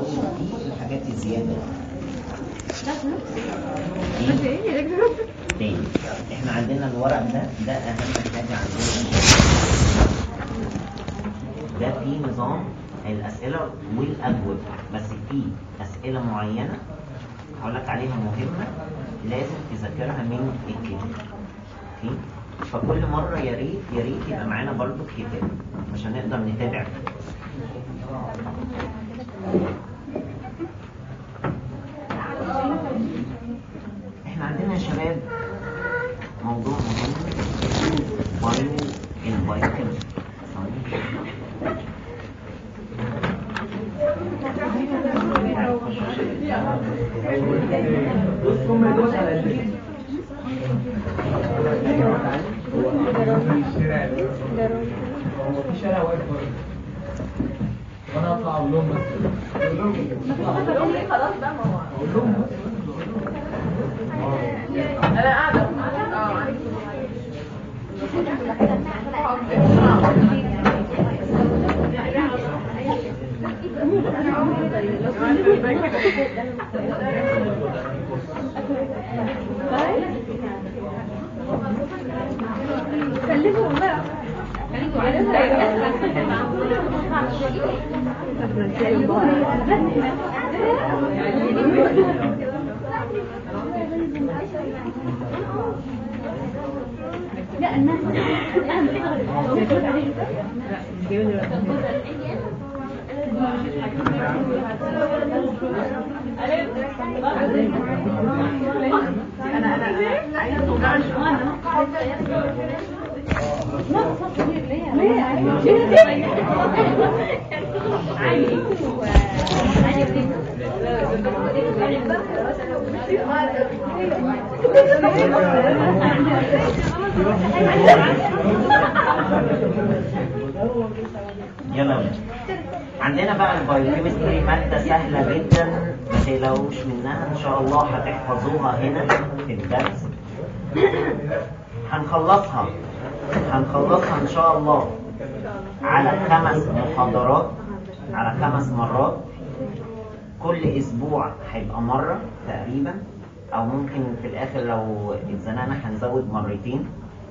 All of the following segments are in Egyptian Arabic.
دي الحاجات الزياده ايه تاني احنا عندنا الورق ده ده اهم حاجه عندنا ده فيه نظام الاسئله والاجوبه بس في اسئله معينه هقول لك عليها مهمه لازم تذاكرها من الكتاب اوكي فكل مره يا ريت يا ريت يبقى معانا برضو الكتاب عشان نقدر نتابع احنا عندنا يا شباب موضوع مهم بايو البايوكيمستري في شارع واقف بره. وانا اطلع اقول لهم بس اقول لهم خلاص بقى ما هو اقول لهم بس انا قاعده اه خليكم بقى لا الناس انا انا يلا بينا. عندنا بقى البايوكيمستري مادة سهلة جدا ما تقلقوش منها ان شاء الله هتحفظوها هنا في الدرس هنخلصها هنخلصها ان شاء الله على خمس محاضرات على خمس مرات كل اسبوع هيبقى مرة تقريبا او ممكن في الاخر لو اتزنقنا هنزود مرتين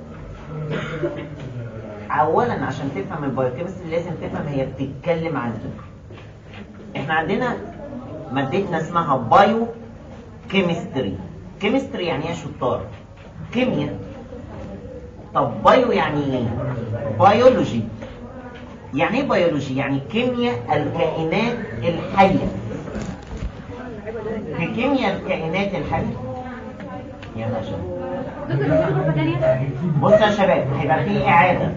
اولا عشان تفهم البايوكيمستري لازم تفهم هي بتتكلم عن ايه احنا عندنا مادتنا اسمها بايو كيمستري كيمستري يعني ايه يا شطار كيمياء طب بايو يعني ايه بيولوجي يعني ايه بيولوجي يعني كيمياء الكائنات الحيه في كيمياء الكائنات الحيه يلا يا شباب بص يا شباب هيبقى في إعادة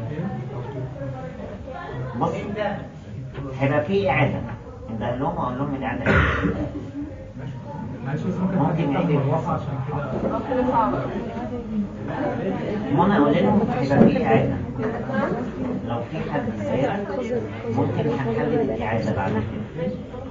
بص هيبقى في إعادة انت قال لهم اقول لهم الإعادة إيه؟ معلش بس ممكن ممكن نعيد الوصفة عشان منى قول لهم هيبقى في إعادة لو في حد زاد ممكن هنحدد الإعادة بعد كده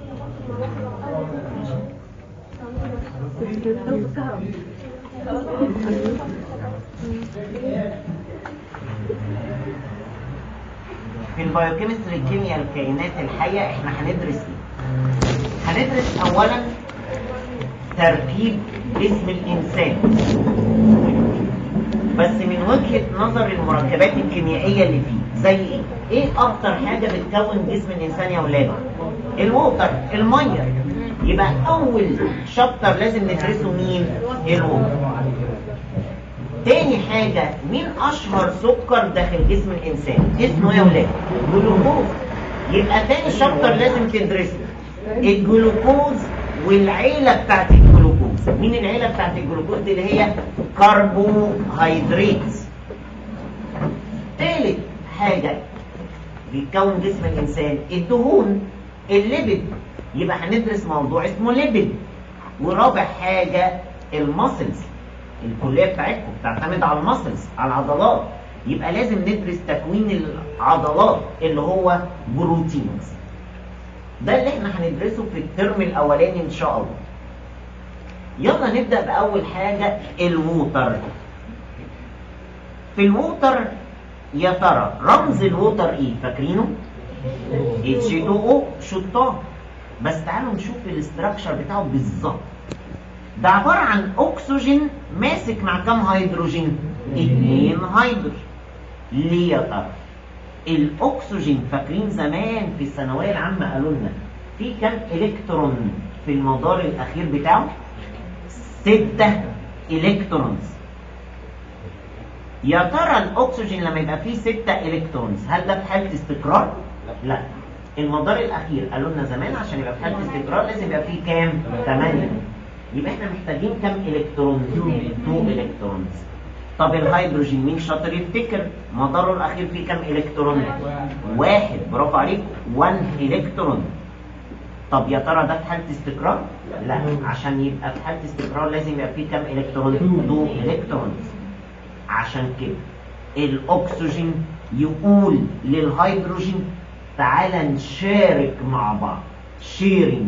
في البايوكيمستري كيمياء الكائنات الحية احنا هندرس ايه؟ هندرس اولا تركيب جسم الانسان بس من وجهة نظر المركبات الكيميائية اللي فيه زي ايه؟ ايه اكتر حاجة بتكون جسم الانسان يا ولاد؟ الووتر المية يبقى اول شابتر لازم ندرسه مين؟ الووتر تاني حاجة مين أشهر سكر داخل جسم الإنسان؟ اسمه يا ولاد جلوكوز يبقى تاني شابتر لازم تدرسه الجلوكوز والعيلة بتاعت الجلوكوز مين العيلة بتاعت الجلوكوز دي اللي هي كربوهيدرات تالت حاجة بيتكون جسم الإنسان الدهون الليبيد يبقى هندرس موضوع اسمه ليبيد ورابع حاجة المسلز الكليه بتاعتكم بتعتمد على المسلز على العضلات يبقى لازم ندرس تكوين العضلات اللي هو بروتينز ده اللي احنا هندرسه في الترم الاولاني ان شاء الله يلا نبدا باول حاجه الووتر في الووتر يا ترى رمز الووتر ايه فاكرينه H2O شطار بس تعالوا نشوف الاستراكشر بتاعه بالظبط ده عبارة عن أكسجين ماسك مع كام هيدروجين؟ اتنين هيدروجين ليه يا ترى؟ الأكسجين فاكرين زمان في الثانوية العامة قالوا لنا في كام إلكترون في المدار الأخير بتاعه؟ ستة إلكترونز يا ترى الأكسجين لما يبقى فيه ستة إلكترونز هل ده في حالة استقرار؟ لا المدار الأخير قالوا لنا زمان عشان يبقى في حالة استقرار لازم يبقى فيه كام؟ 8 يبقى احنا محتاجين كام إلكترون؟ 2 إلكترونز طب الهيدروجين مين شاطر يفتكر مداره الأخير فيه كام إلكترون؟ واحد برافو عليك 1 إلكترون طب يا ترى ده في حالة استقرار؟ لا عشان يبقى في حالة استقرار لازم يبقى فيه كام إلكترون؟ 2 إلكترونز عشان كده الأكسجين يقول للهيدروجين تعالى نشارك مع بعض شيرنج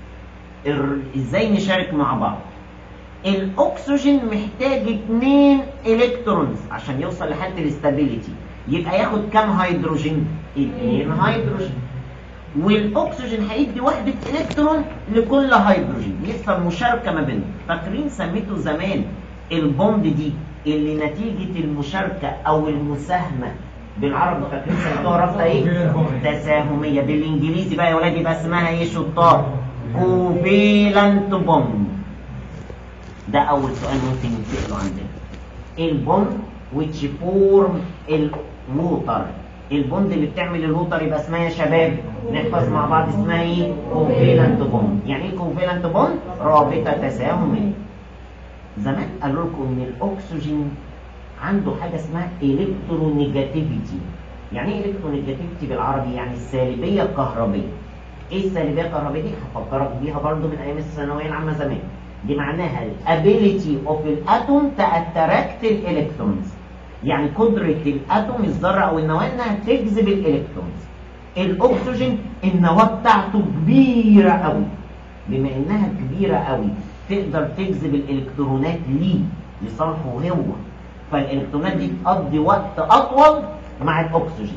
ازاي نشارك مع بعض الاكسجين محتاج اتنين الكترونز عشان يوصل لحاله الاستابيليتي يبقى ياخد كام هيدروجين اتنين هيدروجين والاكسجين هيدي وحده الكترون لكل هيدروجين يحصل مشاركه ما بينهم فاكرين سميته زمان البوند دي اللي نتيجه المشاركه او المساهمه بالعربي فاكرين سميتوها رابطه ايه تساهميه بالانجليزي بقى يا ولاد يبقى اسمها ايه شطار كوفيلانت بوند ده اول سؤال ممكن يتسألوا عندنا البوند which form الووتر البوند اللي بتعمل الووتر يبقى اسمها يا شباب نحفظ مع بعض اسمها ايه كوفيلانت بوند يعني ايه كوفيلانت بوند رابطه تساهميه زمان قالوا لكم ان الاكسجين عنده حاجه اسمها الكترونيجاتيفيتي يعني ايه الكترونيجاتيفيتي بالعربي يعني السالبيه الكهربيه ايه السالبيه الكهربيه دي هفكرك بيها برضو من ايام الثانويه العامه زمان دي معناها الابيليتي اوف الاتوم تاتراكت الالكترونز يعني قدره الاتوم الذره او النواه انها تجذب الالكترونز الاكسجين النواه بتاعته كبيره قوي بما انها كبيره قوي تقدر تجذب الالكترونات ليه لصالحه هو فالالكترونات دي تقضي وقت اطول مع الاكسجين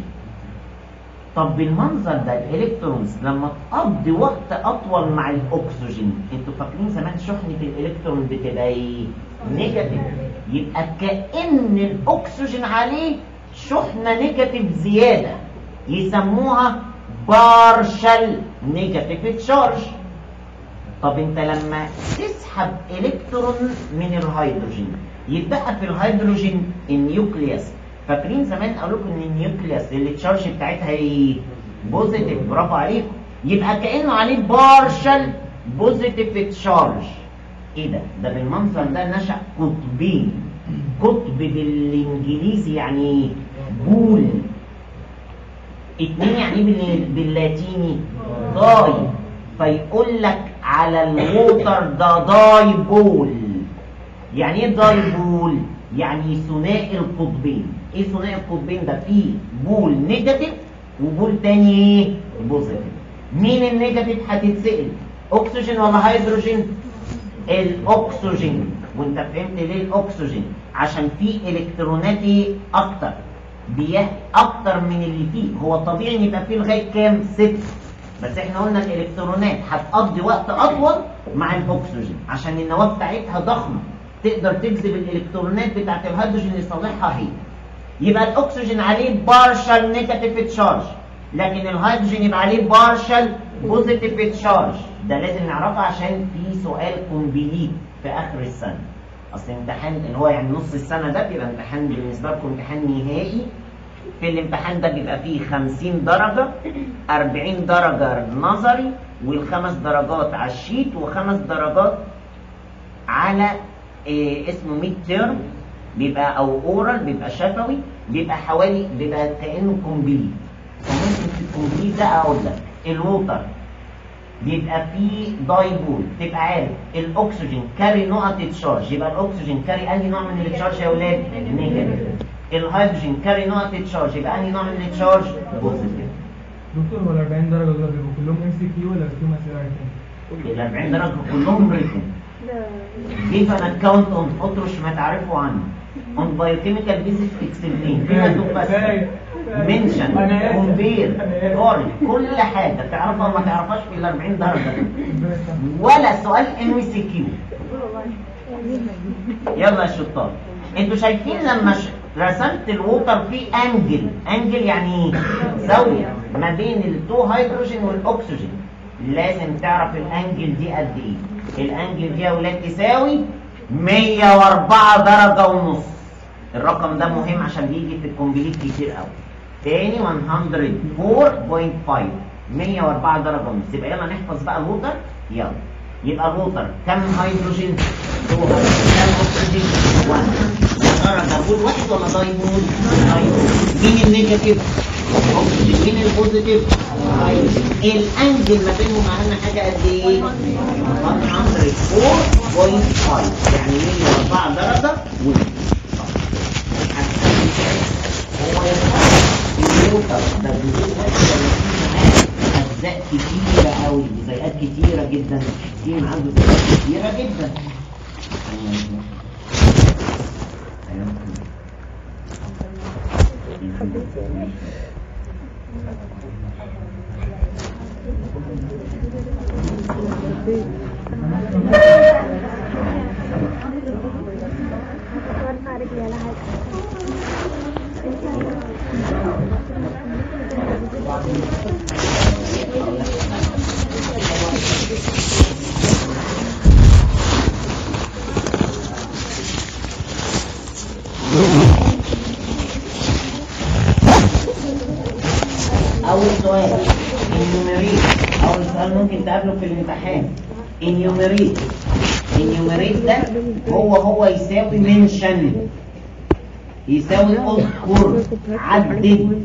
طب بالمنظر ده الالكترونز لما تقضي وقت اطول مع الاكسجين انتوا فاكرين زمان شحنه الالكترون بتبقى ايه نيجاتيف يبقى كان الاكسجين عليه شحنه نيجاتيف زياده يسموها بارشل نيجاتيف تشارج طب انت لما تسحب الكترون من الهيدروجين يتبقى في الهيدروجين النيوكليوس فاكرين زمان قالوا لكم ان النيوكليوس اللي التشارج بتاعتها ايه بوزيتيف برافو عليكم يبقى كانه عليه بارشل بوزيتيف تشارج ايه ده ده بالمنظر ده نشا قطبين قطب بالانجليزي يعني بول اتنين يعني بال- باللاتيني داي فيقول لك على الووتر ده داي بول يعني ايه داي بول يعني ثنائي القطبين ايه ثنائي القطبين ده فيه بول نيجاتيف وبول تاني ايه بوزيتيف مين النيجاتيف هتتسال اكسجين ولا هيدروجين الاكسجين وانت فهمت ليه الاكسجين عشان فيه الكترونات ايه اكتر بيه اكتر من اللي فيه هو طبيعي ان يبقى فيه لغايه كام ست بس احنا قلنا الالكترونات هتقضي وقت اطول مع الاكسجين عشان النواه بتاعتها ضخمه تقدر تجذب الالكترونات بتاعت الهيدروجين لصالحها هي يبقى الاكسجين عليه بارشل نيجاتيف تشارج لكن الهيدروجين يبقى عليه بارشل بوزيتيف تشارج ده لازم نعرفه عشان في سؤال كومبليت في اخر السنه اصل الامتحان اللي هو يعني نص السنه ده بيبقى امتحان بالنسبه لكم امتحان نهائي في الامتحان ده بيبقى فيه 50 درجة 40 درجة نظري والخمس درجات على الشيت وخمس درجات على إيه اسمه ميد تيرم بيبقى او اورال بيبقى شفوي بيبقى حوالي بيبقى كانه كومبليت فممكن في الكومبليت ده اقول لك الووتر بيبقى فيه دايبول تبقى عارف الاكسجين كاري نقط تشارج يبقى الاكسجين كاري انهي نوع من التشارج يا اولاد نيجاتيف الهيدروجين كاري نقط تشارج يبقى انهي نوع من التشارج بوزيتيف دكتور هو ال 40 درجة دول بيبقوا كلهم ام سي كيو ولا فيهم اسئلة عادية؟ ال 40 درجه كلهم ريتن كيف انا كاونت اون اطرش ما تعرفوا عنه اون بايوكيميكال بيزك اكسبلين في مندوب بس كفاية منشن كومبير قارن كل حاجه تعرفها وما تعرفهاش في ال 40 درجه ولا سؤال ام سي كيو يلا يا شطار انتوا شايفين لما ش... رسمت الووتر في انجل انجل يعني ايه زاويه ما بين التو هيدروجين والاكسجين لازم تعرف الانجل دي قد ايه الانجل دي يا ولاد تساوي 104 درجه ونص الرقم ده مهم عشان بيجي في الكومبليت كتير قوي تاني 104.5 104 درجه ونص يبقى يلا نحفظ بقى الووتر يلا يبقى الووتر كم هيدروجين؟ هو كم اكسجين؟ 1 يا ترى دبول واحد ولا دايمون؟ دايمون مين النيجاتيف؟ اكسجين مين البوزيتيف؟ هيدروجين الانجل ما بينهم اهم حاجه قد ايه؟ 104.5 يعني 104 درجه ونص هو يا الووتر ده جزء واحد ولا في معاه اجزاء كتيره قوي جزيئات كتيره جدا في معاه جزيئات كتيره جدا أول سؤال enumerate أول سؤال ممكن تقابله في الامتحان enumerate enumerate ده هو هو يساوي mention يساوي اذكر عدد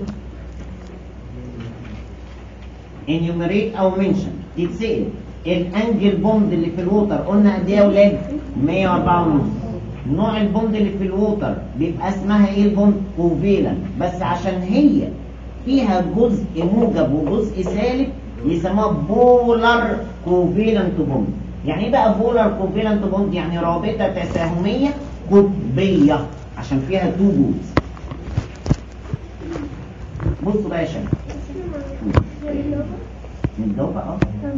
enumerate أو mention تتسأل الانجل بوند اللي في الووتر قلنا قد ايه يا ولاد 104 ونص نوع البوند اللي في الووتر بيبقى اسمها ايه البوند كوفيلنت بس عشان هي فيها جزء موجب وجزء سالب يسموها بولار كوفيلنت بوند يعني ايه بقى بولار كوفيلنت بوند يعني رابطه تساهميه قطبيه عشان فيها تو بولز بصوا بقى يا شباب نتجاوب بقى اه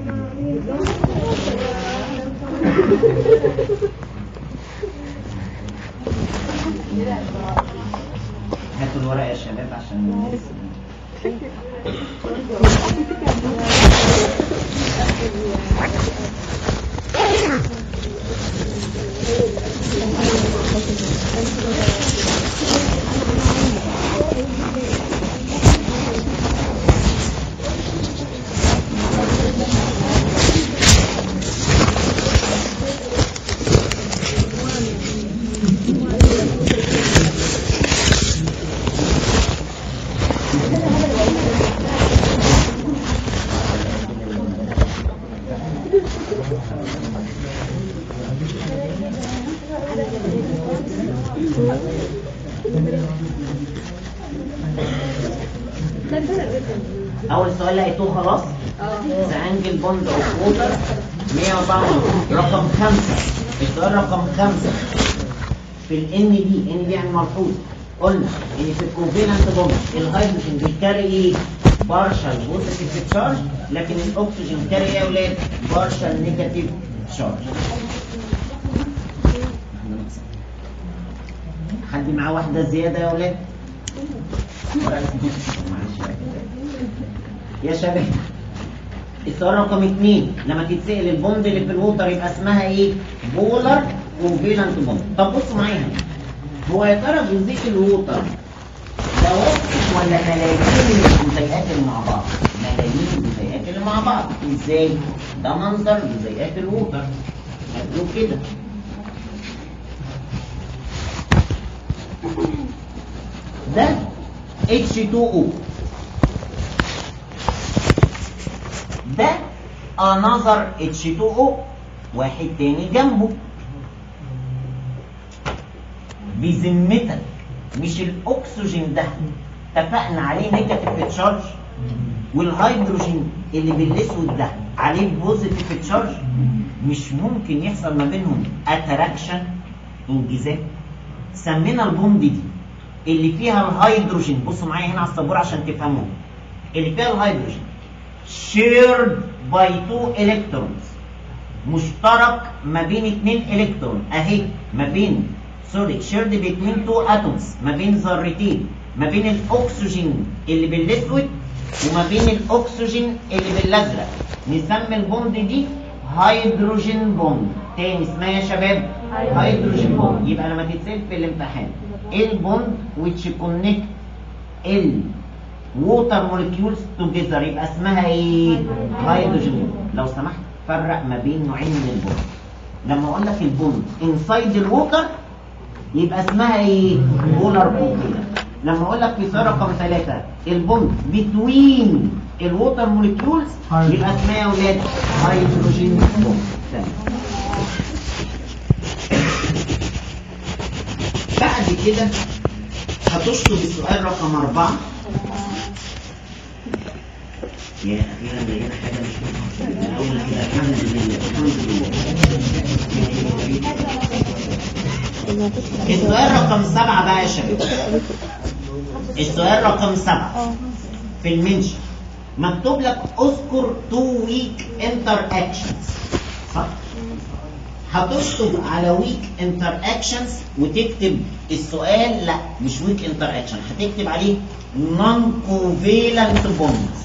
هاتوا الورق يا شباب عشان الناس اول سؤال لقيتوه خلاص ذا انجل بوند اوف ووتر 104 رقم خمسة السؤال رقم خمسة في الان دي ان دي يعني ملحوظ قلنا ان في الكوفيلنت بوند الهيدروجين بيكاري ايه بارشال بوزيتيف تشارج لكن الاكسجين كاري ايه يا اولاد بارشال نيجاتيف تشارج حد معاه واحدة زيادة يا اولاد معلش يا شباب السؤال رقم اثنين لما تتسأل البوند اللي في الووتر يبقى اسمها ايه؟ بولر كوفيلنت بوند طب بصوا معايا هنا. هو يا ترى جزيء الووتر ده واحد ولا ملايين الجزيئات اللي مع بعض؟ ملايين الجزيئات اللي مع بعض ازاي؟ ده منظر جزيئات الووتر مكتوب كده ده H2O ده another H2O واحد تاني جنبه بذمتك مش الاكسجين ده اتفقنا عليه نيجاتيف تشارج والهيدروجين اللي بالاسود ده عليه بوزيتيف تشارج مش ممكن يحصل ما بينهم اتراكشن انجذاب سمينا البوند دي اللي فيها الهيدروجين بصوا معايا هنا على السبوره عشان تفهموه اللي فيها الهيدروجين shared by two electrons مشترك ما بين اتنين الكترون اهي ما بين سوري shared between two atoms ما بين ذرتين ما بين الاكسجين اللي بالاسود وما بين الاكسجين اللي بالازرق نسمي البوند دي هيدروجين بوند تاني اسمها يا شباب هيدروجين بوند يبقى لما تتسال في الامتحان ايه البوند which connect ال ووتر مولكيولز توجذر يبقى اسمها ايه؟ هيدروجين بوند لو سمحت فرق ما بين نوعين من البوند لما اقول لك البوند انسايد الووتر يبقى اسمها ايه؟ بولار بوند لما اقول لك في سؤال رقم ثلاثة البوند بتوين الووتر مولكيولز يبقى اسمها يا اولاد هيدروجين بوند تمام. بعد كده هتشطب السؤال رقم أربعة يا أخيرا لقينا حاجة مش مفهومة. من أول كده الحمد لله الحمد لله السؤال رقم سبعة بقى يا شباب السؤال رقم سبعة في المنشن مكتوب لك اذكر تو ويك انتر اكشنز صح؟ هتشطب على ويك انتر اكشنز وتكتب السؤال لا مش ويك انتر اكشن هتكتب عليه نون كوفيلنت بوندز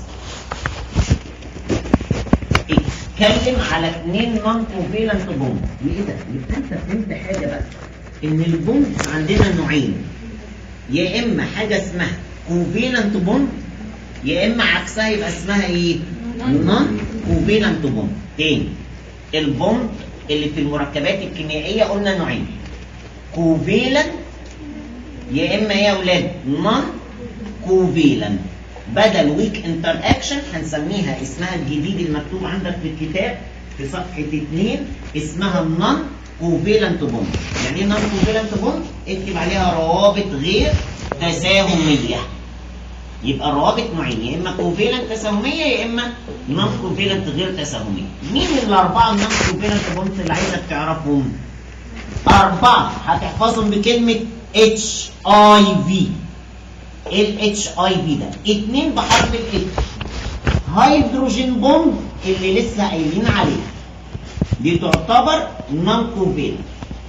اتكلم على اثنين نون كوفيلنت بوند وايه ده؟ يبقى انت فهمت حاجه بقى ان البوند عندنا نوعين يا اما حاجه اسمها كوفيلنت بوند يا اما عكسها يبقى اسمها ايه؟ نون كوفيلنت بوند تاني البوند اللي في المركبات الكيميائيه قلنا نوعين كوفيلنت يا اما ايه يا اولاد نون كوفيلنت بدل ويك انتر اكشن هنسميها اسمها الجديد المكتوب عندك في الكتاب في صفحه 2 اسمها نون كوفيلنت بوند يعني ايه نون كوفيلنت بوند اكتب عليها روابط غير تساهميه يبقى الروابط نوعين يا اما كوفيلنت تساهميه يا اما نون كوفيلنت غير تساهميه مين الاربعه النون كوفيلنت بوندز اللي عايزك تعرفهم اربعه هتحفظهم بكلمه اتش اي في ايه الاتش اي في ده اتنين بحرف الاتش هيدروجين بوند اللي لسه قايلين عليها دي تعتبر نون كوفيلنت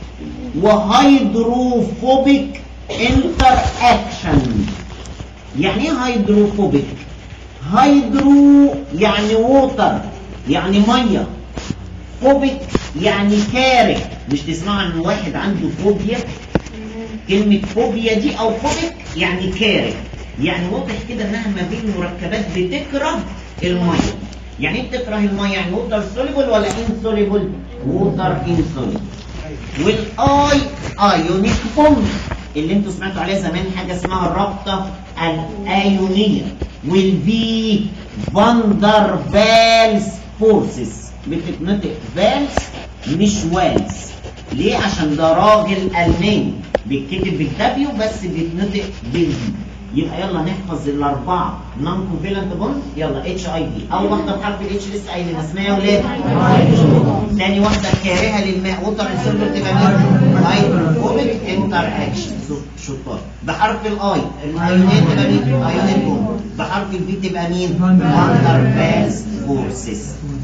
وهيدروفوبيك انتر اكشن يعني ايه هيدروفوبيك هيدرو يعني ووتر يعني ميه فوبيك يعني كاره مش تسمع ان واحد عنده فوبيا كلمة فوبيا دي او فوبيك يعني كاره يعني واضح كده انها ما بين مركبات بتكره الميه يعني ايه بتكره الميه يعني ووتر سوليبل ولا انسوليبل ووتر انسوليبل والاي ايونيك بوند اللي انتوا سمعتوا عليها زمان حاجه اسمها الرابطه الايونيه والفي فاندر فالس فورسز بتتنطق فالس مش والس ليه عشان ده راجل الماني بيتكتب بالدبليو بس بيتنطق بالفي يبقى يلا نحفظ الاربعه نون كوفيلنت بوند يلا اتش اي في اول واحده بحرف الاتش لسه قايلين اسمها يا ولاد ثاني واحده كارهه للماء ووتر انسولر تبقى مين هيدروفوبيك انتر اكشن شطار بحرف الاي الايونات تبقى مين ايونات بوند بحرف البي تبقى مين اندر فاس فورسز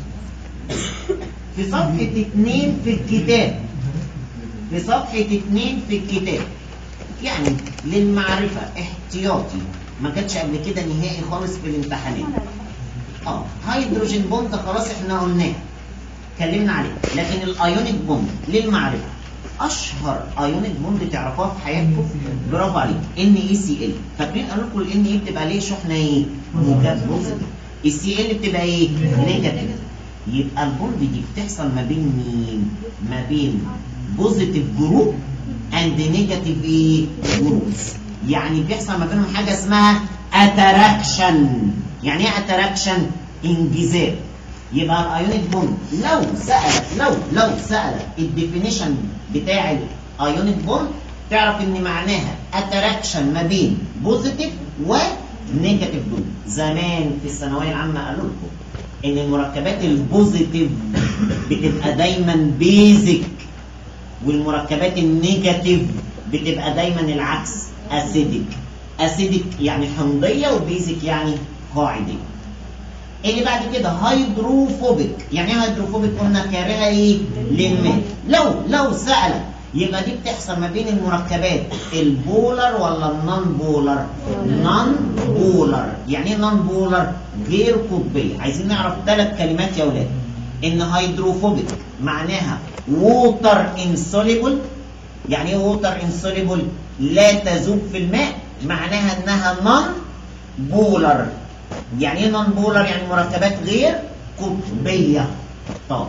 في صفحه اثنين في الكتاب في صفحه اثنين في الكتاب يعني للمعرفة احتياطي ما كانتش قبل كده نهائي خالص في الامتحانات اه هيدروجين بوند خلاص احنا قلناه اتكلمنا عليه لكن الايونيك بوند للمعرفة اشهر ايونيك بوند تعرفوها في حياتكم برافو عليك ان اي سي ال فاكرين قالوا لكم الان اي بتبقى ليه شحنه ايه موجب بوزيتيف السي ال بتبقى ايه نيجاتيف يبقى البوند دي بتحصل ما بين مين ما بين بوزيتيف جروب اند نيجاتيف ايه جروبس يعني بيحصل ما بينهم حاجه اسمها اتراكشن يعني ايه اتراكشن انجذاب يبقى الايونيك بوند لو سالك لو لو سالك الديفينيشن بتاع الايونيك بوند تعرف ان معناها اتراكشن ما بين بوزيتيف ونيجاتيف جروب زمان في الثانويه العامه قالوا لكم ان المركبات البوزيتيف بتبقى دايما بيزك والمركبات النيجاتيف بتبقى دايما العكس اسيدك اسيدك يعني حمضيه وبيزك يعني قاعديه اللي بعد كده هيدروفوبيك يعني ايه هيدروفوبيك قلنا كارهه ايه للماء لو لو سالك يبقى دي بتحصل ما بين المركبات البولر ولا النون بولر نون بولر يعني ايه نون بولر غير قطبيه عايزين نعرف ثلاث كلمات يا اولاد ان هيدروفوبيك معناها ووتر انسوليبل يعني ايه ووتر انسوليبل لا تذوب في الماء معناها انها نون بولر يعني ايه نون بولر يعني مركبات غير قطبيه طب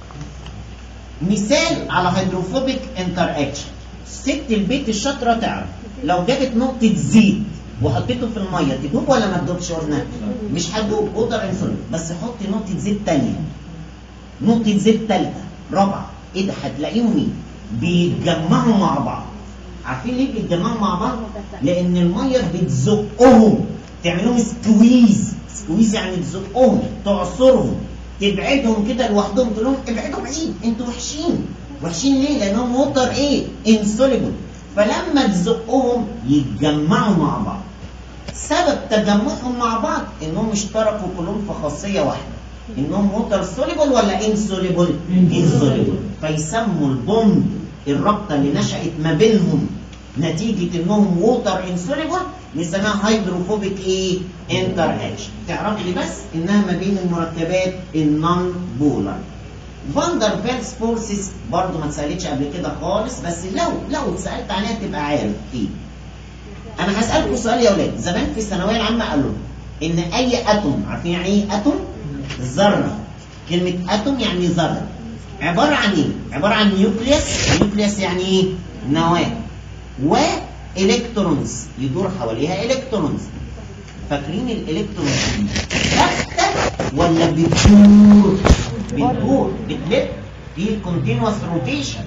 مثال على هيدروفوبيك انتر اكشن ست البيت الشاطره تعرف لو جابت نقطه زيت وحطيته في الميه تدوب ولا ما تدوبش قلنا مش هتدوب ووتر انسولين بس حطي نقطه زيت تانية نقطه زيت ثالثه رابعه ايه ده هتلاقيهم ايه بيتجمعوا مع بعض عارفين ليه بيتجمعوا مع بعض لان الميه بتزقهم تعملهم سكويز سكويز يعني تزقهم تعصرهم تبعدهم كده لوحدهم تقول لهم ابعدوا بعيد انتوا وحشين وحشين ليه لانهم ووتر ايه انسوليبل فلما تزقهم يتجمعوا مع بعض سبب تجمعهم مع بعض انهم اشتركوا كلهم في خاصيه واحده انهم ووتر سوليبل ولا انسوليبل انسوليبل فيسموا البوند الرابطه اللي نشات ما بينهم نتيجه انهم ووتر انسوليبل نسميها هيدروفوبيك ايه انتر اكشن تعرف لي بس انها ما بين المركبات النون بولر فاندر فيلس فورسز برضه ما اتسالتش قبل كده خالص بس لو لو اتسالت عليها تبقى عارف ايه انا هسالكم سؤال يا اولاد زمان في الثانويه العامه قالوا ان اي اتوم عارفين يعني ايه اتوم ذره كلمه اتوم يعني ذره عباره عن ايه عباره عن نيوكليوس نيوكليوس يعني ايه نواه والكترونز يدور حواليها الكترونز فاكرين الالكترونز دي ثابته ولا بتدور بتدور بتلف في كونتينوس روتيشن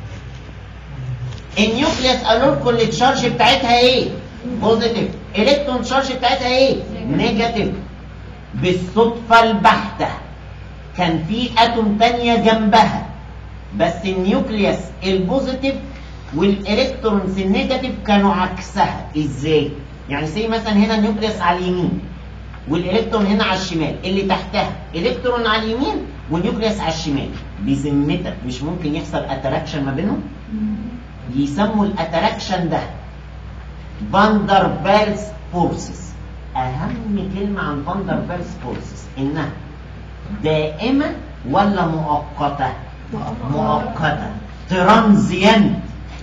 النيوكليوس قالوا لكم التشارج بتاعتها ايه بوزيتيف الكترون تشارج بتاعتها ايه نيجاتيف بالصدفه البحته كان في اتوم تانية جنبها بس النيوكليوس البوزيتيف والالكترونز النيجاتيف كانوا عكسها ازاي يعني زي مثلا هنا النيوكليوس على اليمين والالكترون هنا على الشمال اللي تحتها الكترون على اليمين والنيوكليوس على الشمال بذمتك مش ممكن يحصل اتراكشن ما بينهم يسموا الاتراكشن ده فاندر بالز فورسز اهم كلمه عن فاندر بالز فورسز انها دائمه ولا مؤقته مؤقته ترانزيانت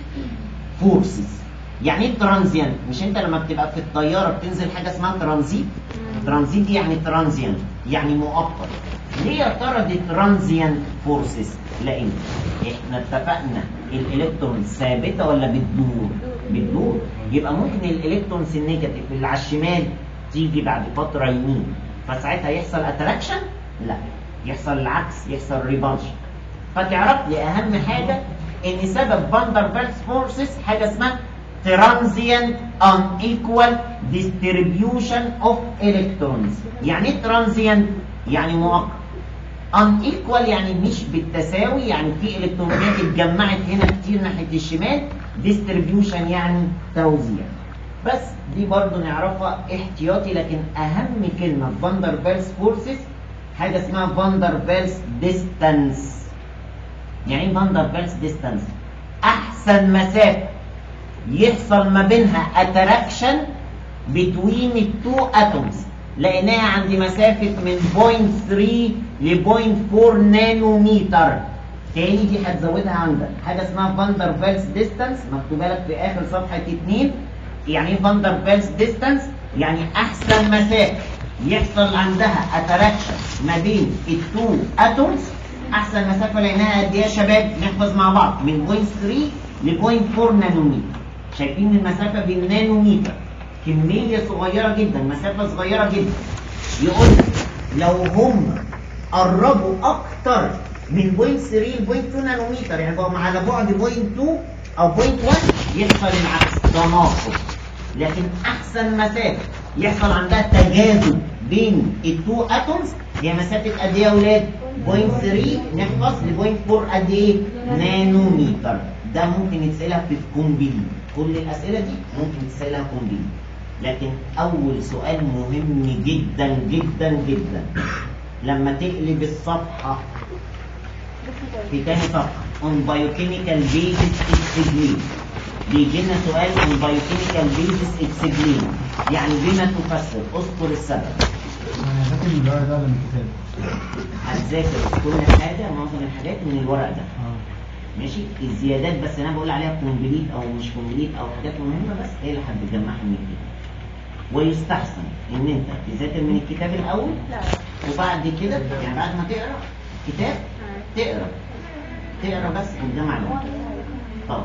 فورسز يعني ايه ترانزيانت مش انت لما بتبقى في الطياره بتنزل حاجه اسمها ترانزيت ترانزيت دي يعني ترانزيانت يعني مؤقت ليه يا ترى دي ترانزيانت فورسز لان احنا اتفقنا الالكترون ثابته ولا بتدور بتدور يبقى ممكن الالكترونز النيجاتيف اللي على الشمال تيجي بعد فتره يمين فساعتها يحصل اتراكشن لا يحصل العكس يحصل ريبانشن فتعرف لي اهم حاجه ان سبب فاندر فيلس فورسز حاجه اسمها transient unequal distribution of electrons يعني ايه transient يعني مؤقت unequal يعني مش بالتساوي يعني في الكترونات اتجمعت هنا كتير ناحيه الشمال distribution يعني توزيع بس دي برضو نعرفها احتياطي لكن اهم كلمه فاندر فيلس فورسز حاجه اسمها فاندر فيلس ديستانس يعني ايه فاندر فيلس ديستانس احسن مسافه يحصل ما بينها اتراكشن بتوين التو اتومز لقيناها عند مسافه من 0.3 ل 0.4 نانومتر تاني دي هتزودها عندك حاجه اسمها فاندر فيلس ديستانس مكتوبه لك في اخر صفحه 2 يعني ايه فاندر فيلس ديستانس يعني احسن مسافه يحصل عندها اتراكشن ما بين التو اتومز احسن مسافه لقيناها قد ايه يا شباب نحفظ مع بعض من 0.3 ل 0.4 نانومتر شايفين المسافه بالنانومتر كميه صغيره جدا مسافه صغيره جدا يقول لك لو هم قربوا اكتر من 0.3 ل 0.2 نانومتر يعني بقوا على بعد 0.2 او 0.1 يحصل العكس تناقض لكن احسن مسافه يحصل عندها تجاذب بين التو اتومز هي مسافه قد ايه يا اولاد 0.3 نحفظ ل 0.4 قد ايه نانومتر ده ممكن يتسالها في الكومبليت كل الاسئله دي ممكن تسالها كومبليت لكن اول سؤال مهم جدا جدا جدا لما تقلب الصفحه في تاني صفحه on biochemical basis explain بيجي لنا سؤال on biochemical basis explain يعني بما تفسر اذكر السبب انا فاكر الورق ده من الكتاب هتذاكر كل حاجه معظم الحاجات من الورق ده اه ماشي الزيادات بس انا بقول عليها كومبليت او مش كومبليت او حاجات مهمه بس هي اللي هتجمعها من الكتاب ويستحسن ان انت تذاكر من الكتاب الاول لا وبعد كده يعني بعد ما تقرا كتاب تقرا تقرا بس وتجمع الورق طب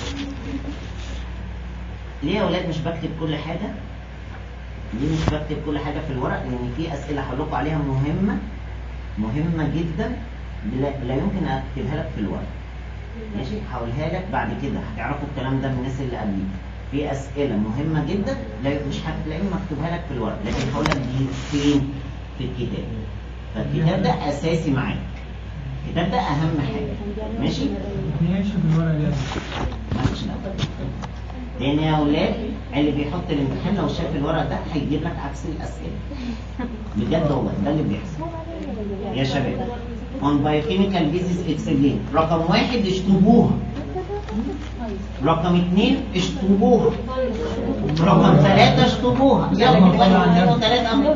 ليه يا اولاد مش بكتب كل حاجه ليه مش بكتب كل حاجه في الورق لان في اسئله هقول لكم عليها مهمه مهمه جدا لا, لا يمكن اكتبها لك في الورق ماشي هقولها لك بعد كده هتعرفوا الكلام ده من الناس اللي قبلي في اسئله مهمه جدا لا مش هتلاقيني مكتوبها لك في الورق لكن هقول لك دي فين في الكتاب فالكتاب ده اساسي معاك الكتاب ده اهم حاجه ماشي ماشي في الورق ده مالكش دعوه لان يا اولاد اللي بيحط الامتحان لو شاف الورق ده هيجيب لك عكس الاسئله بجد والله ده اللي بيحصل يا شباب on biochemical basis explain رقم واحد اشطبوها رقم اثنين اشطبوها رقم ثلاثة اشطبوها يلا واحد واثنين وثلاثة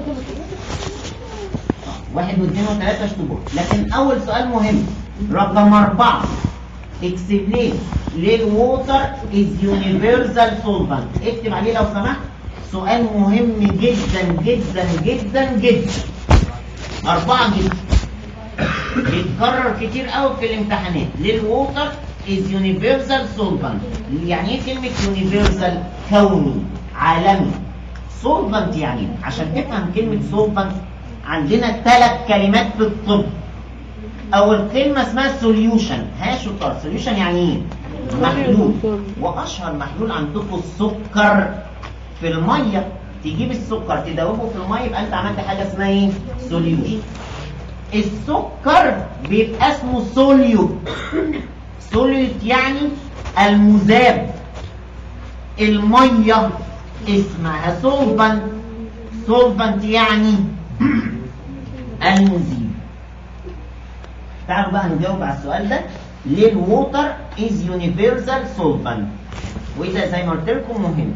واحد واثنين وثلاثة اشطبوها لكن أول سؤال مهم رقم أربعة explain ليه الووتر is universal solvent اكتب عليه لو سمحت سؤال مهم جدا جدا جدا جدا أربعة جدا بيتكرر كتير قوي في الامتحانات ليه الووتر is universal solvent يعني ايه كلمة universal كوني عالمي solvent يعني إيه؟ عشان تفهم كلمة solvent عندنا ثلاث كلمات في الطب اول كلمة اسمها solution ها شطار solution يعني ايه محلول واشهر محلول عندكم السكر في المية تجيب السكر تدوبه في المية يبقى انت عملت حاجة اسمها ايه solution السكر بيبقى اسمه سوليوت سوليوت يعني المذاب الميه اسمها سولفنت سولفنت يعني المذيب تعالوا بقى نجاوب على السؤال ده ليه الووتر از يونيفرسال سولفنت وده زي ما قلت لكم مهم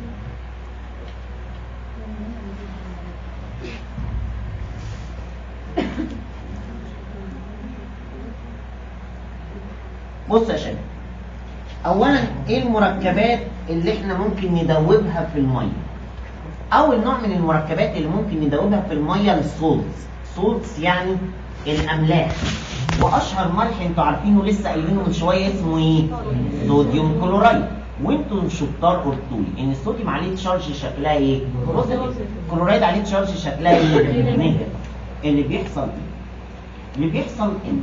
بص يا شباب اولا ايه المركبات اللي احنا ممكن ندوبها في الميه اول نوع من المركبات اللي ممكن ندوبها في الميه السولتس سولتس يعني الاملاح واشهر ملح انتوا عارفينه لسه قايلينه من شويه اسمه ايه صوديوم كلورايد وانتوا شطار قلتوا لي ان الصوديوم عليه تشارج شكلها ايه بوزيتيف كلورايد عليه تشارج شكلها ايه نيجاتيف اللي بيحصل ايه اللي بيحصل ان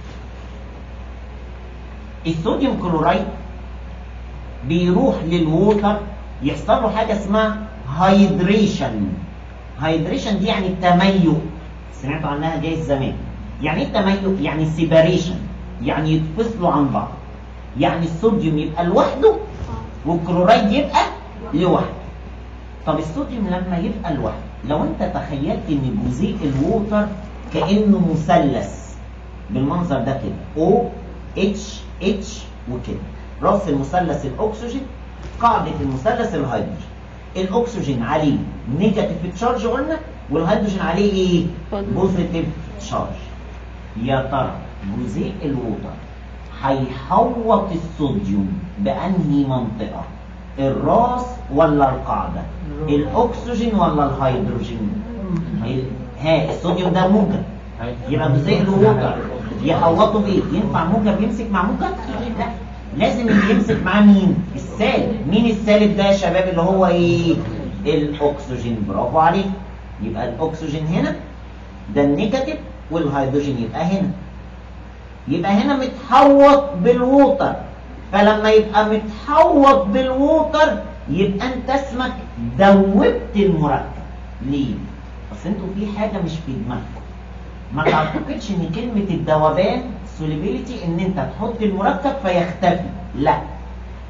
الصوديوم كلورايد بيروح للووتر يحصل له حاجه اسمها هايدريشن هايدريشن دي يعني التميؤ سمعتوا عنها جاي زمان يعني ايه التميؤ يعني سيباريشن يعني يتفصلوا عن بعض يعني الصوديوم يبقى لوحده والكلورايد يبقى لوحده طب الصوديوم لما يبقى لوحده لو انت تخيلت ان جزيء الووتر كانه مثلث بالمنظر ده كده او اتش اتش وكده راس المثلث الاكسجين قاعده المثلث الهيدروجين الاكسجين عليه نيجاتيف تشارج قلنا والهيدروجين عليه ايه بوزيتيف تشارج يا ترى جزيء الووتر هيحوط الصوديوم بانهي منطقه الراس ولا القاعده الاكسجين ولا الهيدروجين ال- ها الصوديوم ده موجب يبقى جزيء الووتر يحوطه بايه ينفع موجب يمسك مع موجب لا لازم اللي يمسك معاه مين السالب مين السالب ده يا شباب اللي هو ايه الاكسجين برافو عليك يبقى الاكسجين هنا ده النيجاتيف والهيدروجين يبقى هنا يبقى هنا متحوط بالووتر فلما يبقى متحوط بالووتر يبقى انت اسمك دوبت المركب ليه اصل انتوا في حاجه مش في دماغكم ما تعتقدش ان كلمه الذوبان سوليبيليتي ان انت تحط المركب فيختفي لا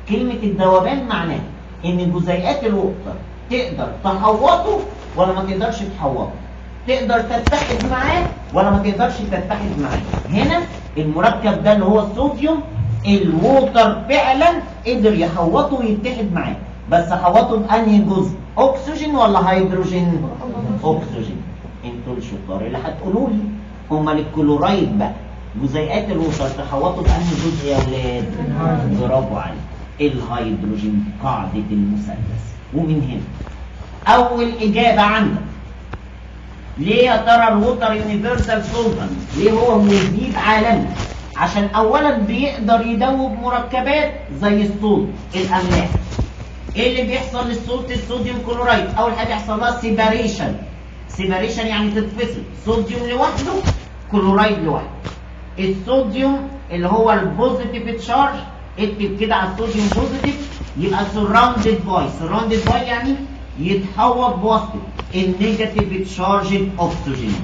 كلمة الذوبان معناه ان جزيئات الوتر تقدر تحوطه ولا ما تقدرش تحوطه تقدر تتحد معاه ولا ما تقدرش تتحد معاه هنا المركب ده اللي هو الصوديوم الووتر فعلا قدر يحوطه ويتحد معاه بس حوطه بانهي جزء اكسجين ولا هيدروجين اكسجين انتوا الشطار اللي هتقولوا لي امال الكلورايد بقى جزيئات الووتر تحوطه بانهي جزء يا ولاد برافو عليك الهيدروجين قاعده المثلث ومن هنا اول اجابه عندك ليه يا ترى الووتر يونيفرسال سولفنت ليه هو مذيب عالمي عشان اولا بيقدر يدوب مركبات زي الصوت الاملاح ايه اللي بيحصل للصوت الصوديوم كلورايد اول حاجه يحصل لها سيباريشن سيباريشن يعني تتفصل صوديوم لوحده كلورايد لوحده الصوديوم اللي هو البوزيتيف تشارج اكتب كده على الصوديوم بوزيتيف يبقى سراوندد باي سراوندد باي يعني يتحوط بواسطه النيجاتيف تشارج اوكسجين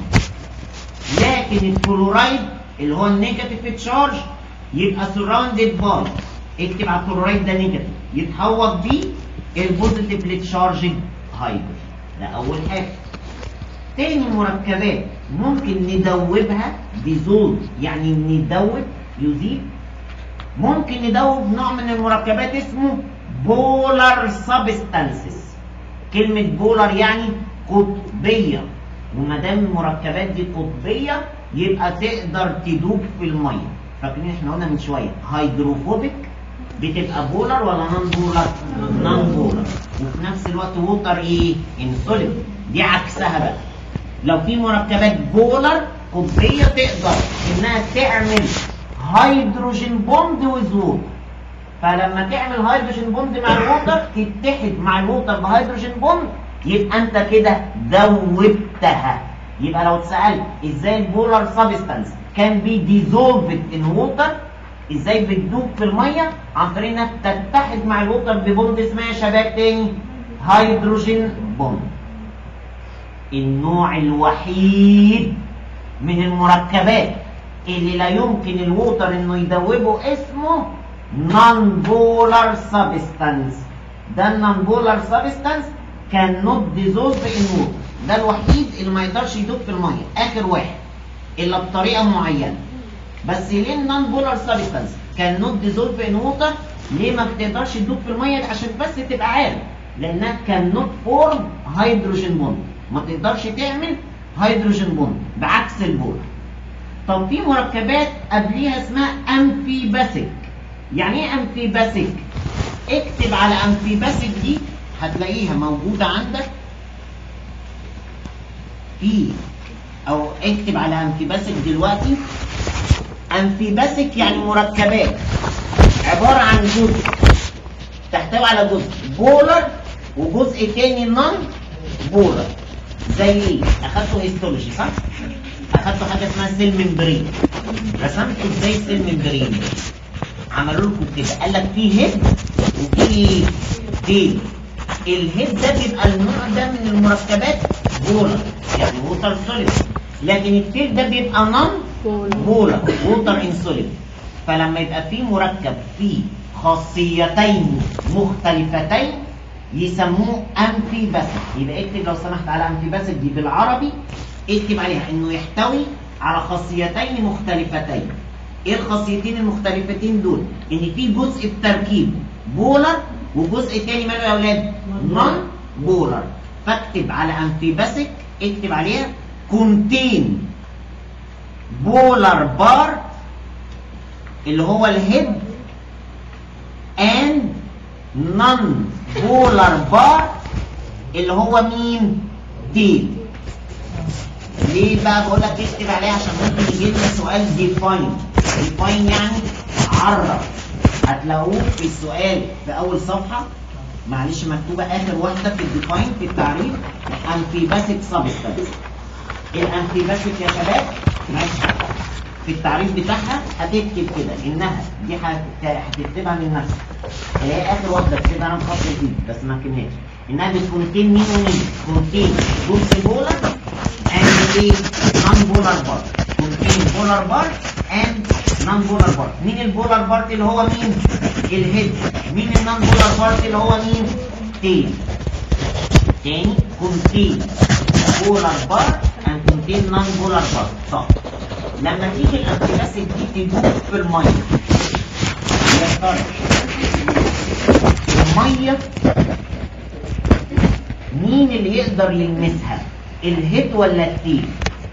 لكن الكلورايد اللي هو النيجاتيف تشارج يبقى سراوندد باي اكتب على الكلورايد ده نيجاتيف يتحوط بيه البوزيتيف تشارج هيدروجين ده اول حاجه تاني مركبات ممكن ندوبها ديزولف يعني ندوب يذيب ممكن ندوب نوع من المركبات اسمه بولار سبستانسز كلمة بولار يعني قطبية وما دام المركبات دي قطبية يبقى تقدر تدوب في المية فاكرين احنا قلنا من شوية هيدروفوبيك بتبقى بولر ولا نون بولر؟ نون بولر وفي نفس الوقت ووتر ايه؟ انسولين دي عكسها بقى لو في مركبات بولر قطبية تقدر انها تعمل هيدروجين بوند ويز ووتر فلما تعمل هيدروجين بوند مع الووتر تتحد مع الووتر بهيدروجين بوند يبقى انت كده دوبتها يبقى لو اتسالت ازاي البولار سبستانس كان بي ديزولفد ان ووتر ازاي بتدوب في الميه عن طريق انها تتحد مع الووتر ببوند اسمها يا شباب تاني هيدروجين بوند النوع الوحيد من المركبات اللي لا يمكن الووتر انه يدوبه اسمه نون بولار سبستانس ده النون بولار سبستانس كان نوت ديزولف ان ووتر ده الوحيد اللي ما يقدرش يدوب في الميه اخر واحد الا بطريقه معينه بس ليه النون بولار سبستانس كان نوت ديزولف ان ووتر ليه ما بتقدرش تدوب في الميه عشان بس تبقى عارف لانها كان نوت فورم هيدروجين بوند ما تقدرش تعمل هيدروجين بوند بعكس البولار طب في مركبات قبليها اسمها امفيباسيك يعني ايه امفيباسيك اكتب على امفيباسيك دي هتلاقيها موجوده عندك في او اكتب على امفيباسيك دلوقتي امفيباسيك يعني مركبات عباره عن جزء تحتوي على جزء بولر وجزء تاني نون بولر زي ايه؟ اخدته هيستولوجي صح؟ اخدته حاجه اسمها سيل ممبرين رسمته ازاي سيل ممبرين عملوا لكم كده قال لك في هيد وفي تيل الهيد ده بيبقى النوع ده من المركبات بولر يعني ووتر سوليد لكن التيل ده بيبقى نون بولر ووتر انسوليد فلما يبقى في مركب فيه خاصيتين مختلفتين يسموه امفيباسيك يبقى اكتب لو سمحت على امفيباسيك دي بالعربي اكتب عليها انه يحتوي على خاصيتين مختلفتين ايه الخاصيتين المختلفتين دول ان في جزء التركيب بولر وجزء تاني ماله يا اولاد نون بولر فاكتب على امفيباسيك اكتب عليها كونتين بولر بار اللي هو الهيد اند نون بولر بار اللي هو مين تيل ليه بقى بقول لك اكتب عليها عشان ممكن يجي لنا سؤال ديفاين ديفاين يعني عرف هتلاقوه في السؤال في اول صفحه معلش مكتوبه اخر واحده في الديفاين في التعريف امفيباسيك سبستانس الامفيباسيك يا شباب ماشي في التعريف بتاعها هتكتب كده انها دي هت- هتكتبها من نفسك اللي هي اخر واحده كده انا مخطط دي بس ما كملتش انها بتكونتين مين ومين كونتين جزء بولر and a non-polar bar contain polar bar and نون بولار بارت مين البولار بارت اللي هو مين الهيد مين النون بولار بارت اللي هو مين تيل تاني كونتين بولار بارت اند كونتين نون بولار بارت صح لما تيجي الانتيباسيد دي تدوب في الميه يا ترى الميه مين اللي يقدر يلمسها الهيد ولا التيل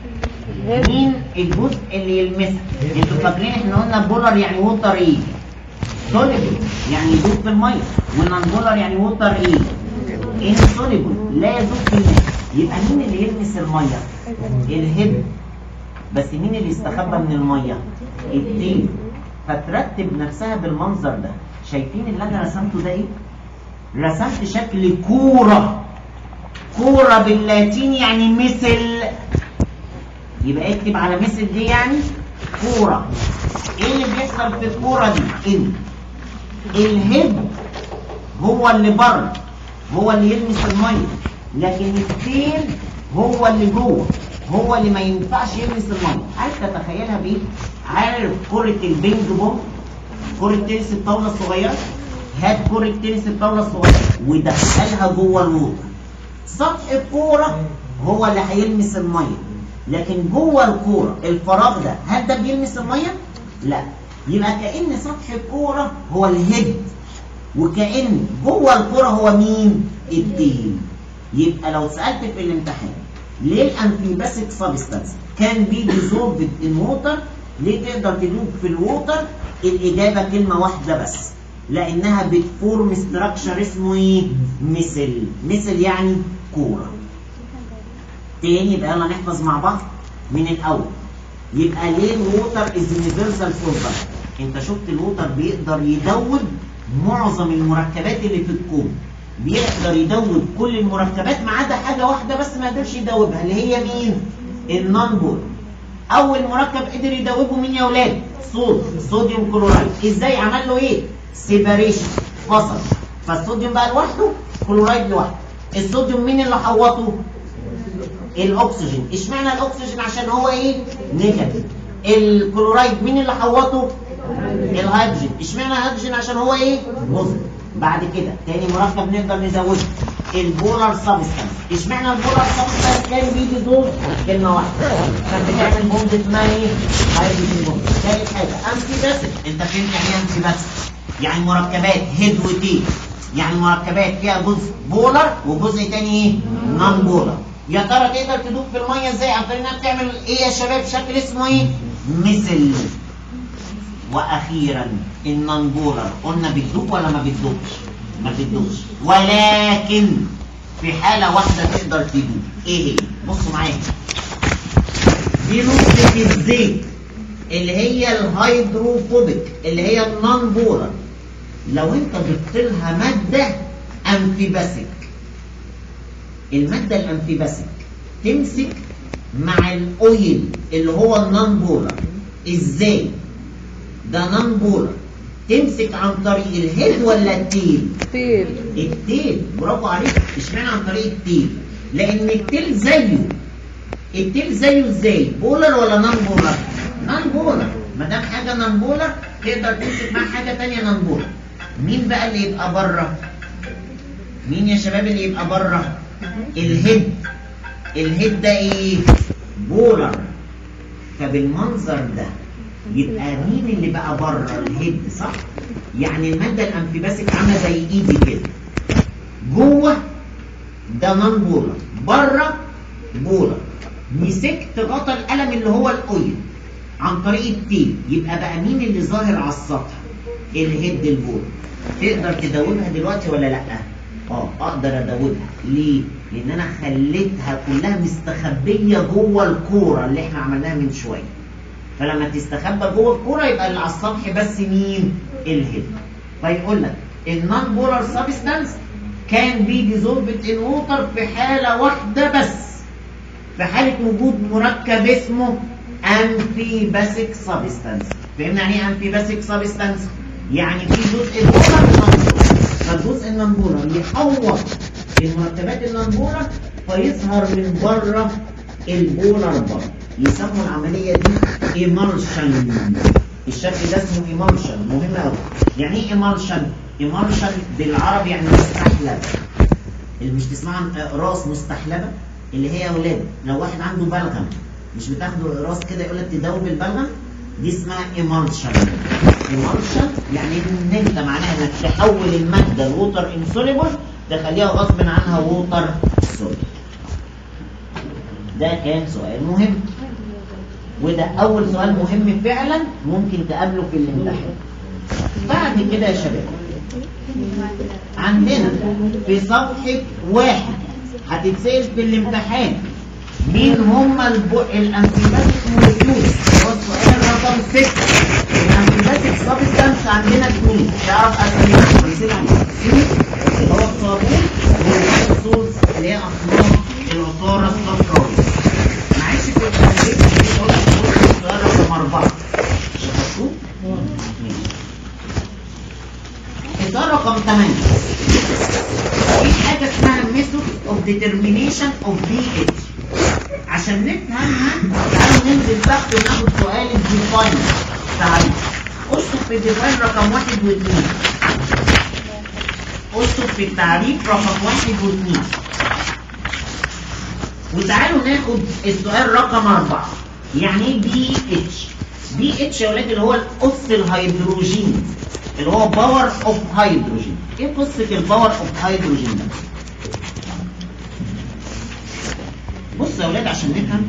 مين الجزء اللي يلمسها انتوا فاكرين احنا قلنا بولر يعني ووتر ايه سوليبل يعني يدوب في الميه ونان بولر يعني ووتر ايه انسوليبل لا يدوب في الميه يبقى مين اللي يلمس الميه الهيد بس مين اللي يستخبى من الميه التيل فترتب نفسها بالمنظر ده شايفين اللي انا رسمته ده ايه رسمت شكل كوره كوره باللاتيني يعني مثل يبقى اكتب على مثل دي يعني كوره ايه اللي بيحصل في الكوره دي ان الهيد هو اللي بره هو اللي يلمس الميه لكن التيل هو اللي جوه هو اللي ما ينفعش يلمس الميه عايز تتخيلها بايه عارف كره البينج بونج كره تنس الطاوله الصغيره هات كره تنس الطاوله الصغيره ودخلها جوه الوضع سطح الكوره هو اللي هيلمس الميه لكن جوه الكوره الفراغ ده هل ده بيلمس الميه لا يبقى كأن سطح الكوره هو الهيد وكأن جوه الكوره هو مين التيل يبقى لو سألت في الامتحان ليه الانفيباسيك سبستانس كان بي ديزولفد ان ووتر ليه تقدر تدوب في الووتر الاجابه كلمه واحده بس لانها بتفورم ستراكشر اسمه ايه مثل مثل يعني كوره تاني يبقى يلا نحفظ مع بعض من الاول يبقى ليه الووتر از يونيفرسال سولفر انت شفت الووتر بيقدر يدوب معظم المركبات اللي في الكون بيقدر يدوب كل المركبات ما عدا حاجه واحده بس ما قدرش يدوبها اللي هي مين النون بول اول مركب قدر يدوبه مين يا اولاد صود صوديوم كلورايد ازاي عمل له ايه سيباريشن فصل فالصوديوم بقى لوحده كلورايد لوحده الصوديوم مين اللي حوطه الاكسجين اشمعنى الاكسجين عشان هو ايه نيجاتيف الكلورايد مين اللي حوطه الهيدروجين اشمعنى الهيدروجين عشان هو ايه بوزيتيف بعد كده تاني مركب نقدر نزوده البولار سبستانس اشمعنى البولار سبستانس كان بيجي دول كلمه واحده كان بتعمل بوند اسمها ايه هيدروجين بوند ثالث حاجه انتي باسيف انت فهمت يعني ايه انتي باسيف يعني مركبات هيد وتي يعني مركبات فيها جزء بولر وجزء تاني ايه نون بولر يا ترى تقدر تدوب في الميه ازاي عن طريق انها بتعمل ايه يا شباب شكل اسمه ايه مثل واخيرا النون بولر قلنا بتدوب ولا ما بتدوبش ما بتدوبش ولكن في حاله واحده تقدر تدوب ايه هي بصوا معايا دي نقطه الزيت اللي هي الهيدروفوبيك اللي هي النون بولر لو انت ضفت لها ماده امفيباسيك الماده الامفيباسيك تمسك مع الاويل اللي هو النون بولر ازاي ده نون بولر تمسك عن طريق الهيد ولا التيل تيل التيل برافو عليك اشمعنى عن طريق التيل لان التيل زيه التيل زيه ازاي بولر ولا نون بولر نون بولر ما دام حاجه نون بولر تقدر تمسك مع حاجه ثانيه نون بولر مين بقى اللي يبقى بره مين يا شباب اللي يبقى بره الهيد الهيد ده ايه بولر فبالمنظر ده يبقى مين اللي بقى بره الهيد صح يعني الماده الامفيباسيك عامله زي ايدي كده جوه ده نون بولر بره بولر مسكت غطا القلم اللي هو الاويل عن طريق التيل يبقى بقى مين اللي ظاهر على السطح الهيد البولر تقدر تدوبها دلوقتي ولا لا اه اقدر ادوبها ليه لان انا خليتها كلها مستخبيه جوه الكوره اللي احنا عملناها من شويه فلما تستخبى جوه الكوره يبقى اللي على السطح بس مين الهيد فيقول لك النون بولار سبستانس كان بي ديزولفد ان ووتر في حاله واحده بس في حاله وجود مركب اسمه امفيباسيك سبستانس فهمنا يعني ايه امفيباسيك سبستانس يعني في جزء بولر ونون فالجزء النمبولر يحوط المركبات النمبولر فيظهر من بره البولر بره يسموا العمليه دي ايمالشن الشكل ده اسمه ايمالشن مهم قوي يعني ايه ايمالشن ايمالشن بالعربي يعني مستحلب اللي مش تسمع عن راس مستحلبه اللي هي يا اولاد لو واحد عنده بلغم مش بتاخده راس كده يقول لك تدوب البلغم دي اسمها ايمالشن ايمالشن يعني ان انت معناها انك تحول الماده الووتر انسوليبل تخليها غصب عنها ووتر سوليبل ده كان سؤال مهم وده اول سؤال مهم فعلا ممكن تقابله في الامتحان بعد كده يا شباب عندنا في صفحة واحد هتتسأل في الامتحان مين هم البو... الانتيباتيك موليكيولز هو السؤال رقم 6 الانتيباتيك سبستانس عندنا اثنين تعرف اساميهم بيصير عندنا اللي هو الصابون والصوص اللي هي اصناف العطاره الصفراوي معلش في التمرين بيقول لك السؤال رقم 4 شفتوه؟ السؤال رقم 8 في حاجة اسمها method of determination of pH عشان نفهمها تعالوا ننزل تحت وناخد سؤال الديفاين تعالوا اشطب في الديفاين رقم واحد واثنين اشطب في التعريف رقم واحد واثنين وتعالوا ناخد السؤال رقم أربعة يعني ايه بي اتش بي اتش يا ولاد اللي هو القص الهيدروجين اللي هو باور اوف هيدروجين ايه قصة الباور اوف هيدروجين ده بص يا ولاد عشان نفهم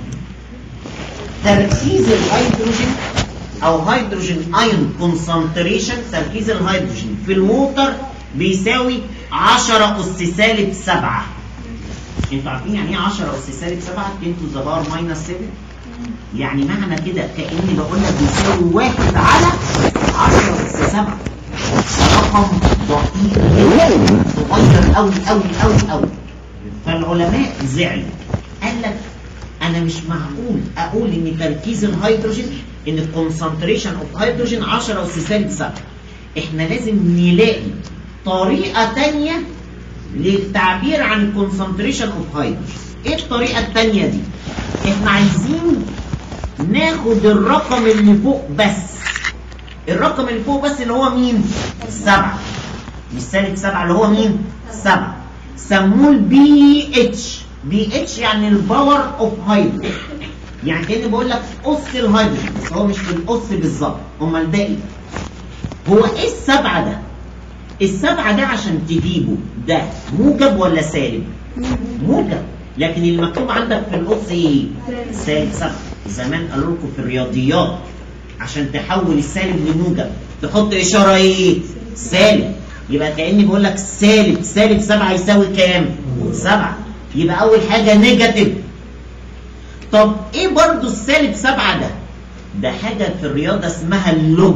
تركيز الهيدروجين او هيدروجين ايون كونسنتريشن تركيز الهيدروجين في الووتر بيساوي 10 اس سالب 7 انتوا عارفين يعني ايه 10 اس سالب 7 10 to the power minus 7 يعني معنى كده كاني بقول لك بيساوي 1 على 10 اس 7 رقم دقيق جدا صغير قوي قوي قوي قوي فالعلماء زعلوا قال لك انا مش معقول اقول ان تركيز الهيدروجين ان الكونسنتريشن اوف هيدروجين 10 اس سالب 7 احنا لازم نلاقي طريقه ثانيه للتعبير عن الكونسنتريشن اوف هيدروجين ايه الطريقه الثانيه دي احنا عايزين ناخد الرقم اللي فوق بس الرقم اللي فوق بس اللي هو مين سبعة مش سالب سبعة اللي هو مين سبعة سموه البي اتش بي اتش يعني الباور اوف هيدروجين يعني كاني بقول لك قص الهيدروجين بس هو مش في القص بالظبط امال ده ايه هو ايه السبعة ده السبعة ده عشان تجيبه ده موجب ولا سالب موجب لكن المكتوب عندك في القص ايه سالب سبعة زمان قالوا لكم في الرياضيات عشان تحول السالب لموجب تحط اشاره ايه سالب يبقى كاني بقول لك سالب سالب 7 يساوي كام 7 يبقى اول حاجه نيجاتيف طب ايه برضو السالب 7 ده ده حاجه في الرياضه اسمها اللوج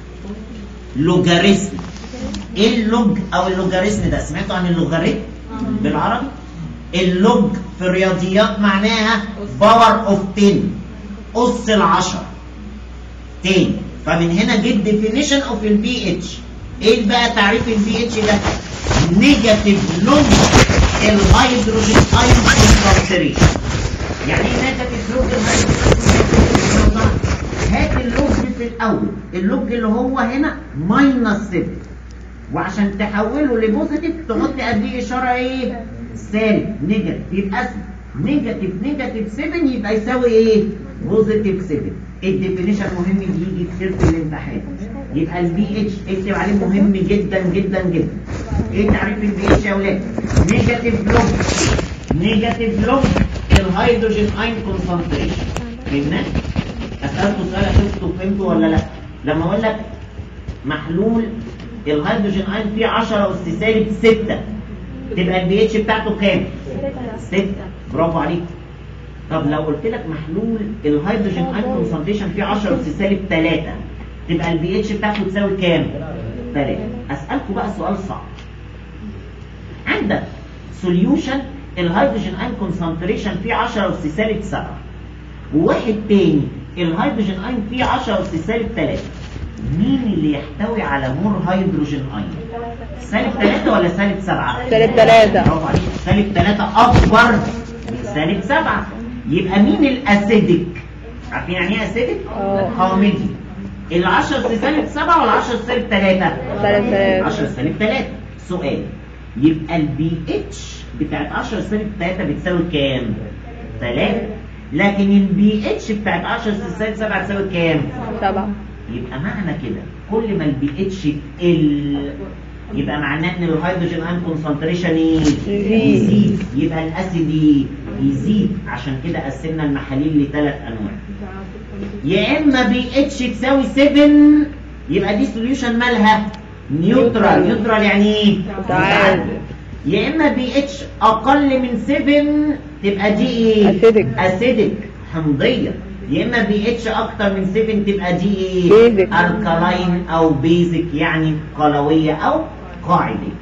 لوجاريتم ايه اللوج او اللوجاريتم ده سمعتوا عن اللوغاريتم بالعربي اللوج في الرياضيات معناها باور اوف 10 اس العشرة تاني فمن هنا جيت ديفينيشن اوف البي اتش ايه بقى تعريف البي اتش ده نيجاتيف لوج الهيدروجين ايون كونسنتريشن يعني ايه نيجاتيف لوج الهيدروجين هات اللوج في الاول اللوج اللي هو هنا ماينس 7 وعشان تحوله لبوزيتيف تحط قبليه اشاره ايه سالب نيجاتيف يبقى اسمه نيجاتيف نيجاتيف 7 يبقى يساوي ايه بوزيتيف 7 الديفينيشن مهم يجي كتير في الامتحان يبقى البي اتش اكتب عليه مهم جدا جدا جدا ايه تعريف البي اتش يا اولاد نيجاتيف لوج نيجاتيف لوج الهيدروجين اين كونسنتريشن فهمنا اسالكم سؤال اشوفوا فهمتوا ولا لا لما اقول لك محلول الهيدروجين اين فيه 10 اس سالب 6 تبقى البي اتش بتاعته كام 6 برافو عليك طب لو قلت لك محلول الهيدروجين اين كونسنتريشن فيه 10 اس سالب 3 تبقى البي اتش بتاعته تساوي كام 3 اسالكم بقى سؤال صعب عندك سوليوشن الهيدروجين اين كونسنتريشن فيه 10 اس سالب 7 وواحد تاني الهيدروجين اين فيه 10 اس سالب 3 مين اللي يحتوي على مور هيدروجين اين سالب 3 ولا سالب 7 سالب تلاتة. برافو عليك سالب 3 اكبر من سالب 7 يبقى مين الاسيدك عارفين يعني ايه اسيدك اه. حامضي ال 10 سي سالب 7 ولا 10 سالب 3 سالب تلاتة. 10 سالب 3 سؤال يبقى البي اتش بتاعت 10 سالب 3 بتساوي كام 3 لكن البي اتش بتاعت 10 سالب 7 تساوي كام سبعة يبقى معنى كده كل ما البي اتش تقل يبقى معناه ان الهيدروجين ايون كونسنتريشن ايه؟ يزيد. يزيد يبقى الاسيد يزيد عشان كده قسمنا المحاليل لثلاث انواع يا اما بي اتش تساوي 7 يبقى دي سوليوشن مالها نيوترال نيوترال. نيوترال يعني ايه؟ متعادل. يا اما بي اتش اقل من 7 تبقى دي ايه؟ Acidic. اسيدك حمضيه يا اما بي اتش اكتر من 7 تبقى دي ايه؟ Basic. الكالاين او بيزك يعني قلويه او قاعديه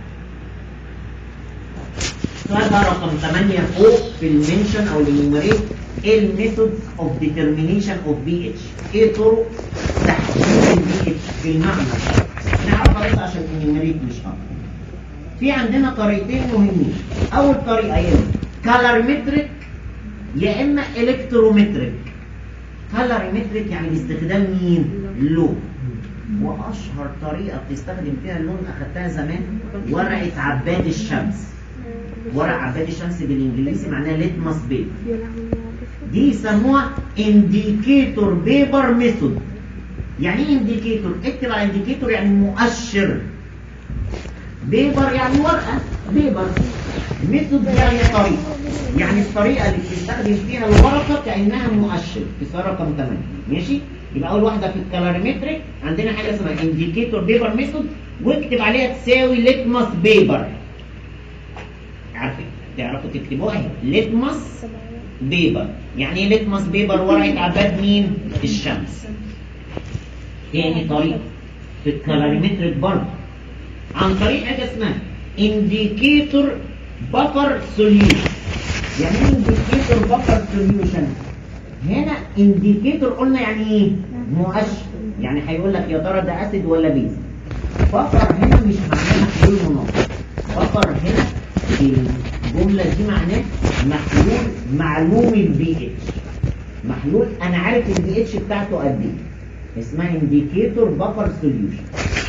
السؤال بقى رقم 8 فوق في المنشن او الانيميريت ايه الميثودز اوف ديترمينيشن اوف بي اتش ايه طرق تحديد البي اتش في المعنى نعرفها بس عشان الانيميريت مش اكتر في عندنا طريقتين مهمين اول طريقه يا اما كالوريمتريك يا اما الكترومتريك كالوريمتريك يعني باستخدام مين لون واشهر طريقه بتستخدم فيها اللون اخدتها زمان ورقه عباد الشمس ورق عباد الشمس بالانجليزي معناها ليتمس بيبر دي يسموها انديكيتور بيبر ميثود يعني ايه انديكيتور اكتب على انديكيتور يعني مؤشر بيبر يعني ورقه بيبر ميثود يعني طريقه يعني الطريقه اللي بتستخدم فيها الورقه كانها مؤشر في سؤال رقم 8 ماشي يبقى اول واحده في الكالوريمتريك عندنا حاجه اسمها انديكيتور بيبر ميثود واكتب عليها تساوي ليتمس بيبر عارفين تعرفوا تكتبوها اهي ليتمس بيبر يعني ايه ليتمس بيبر ورقه عباد مين الشمس تاني طريقه في الكالوريمتريك برضه عن طريق حاجه اسمها انديكيتور بفر سوليوشن يعني ايه انديكيتور بفر سوليوشن هنا انديكيتور قلنا يعني ايه مؤشر يعني هيقول لك يا ترى ده اسيد ولا بيز بفر هنا مش معناه محلول مناطق بفر هنا الجمله دي معناه محلول معلوم البي اتش محلول انا عارف البي اتش بتاعته قد ايه اسمها انديكيتور بفر سوليوشن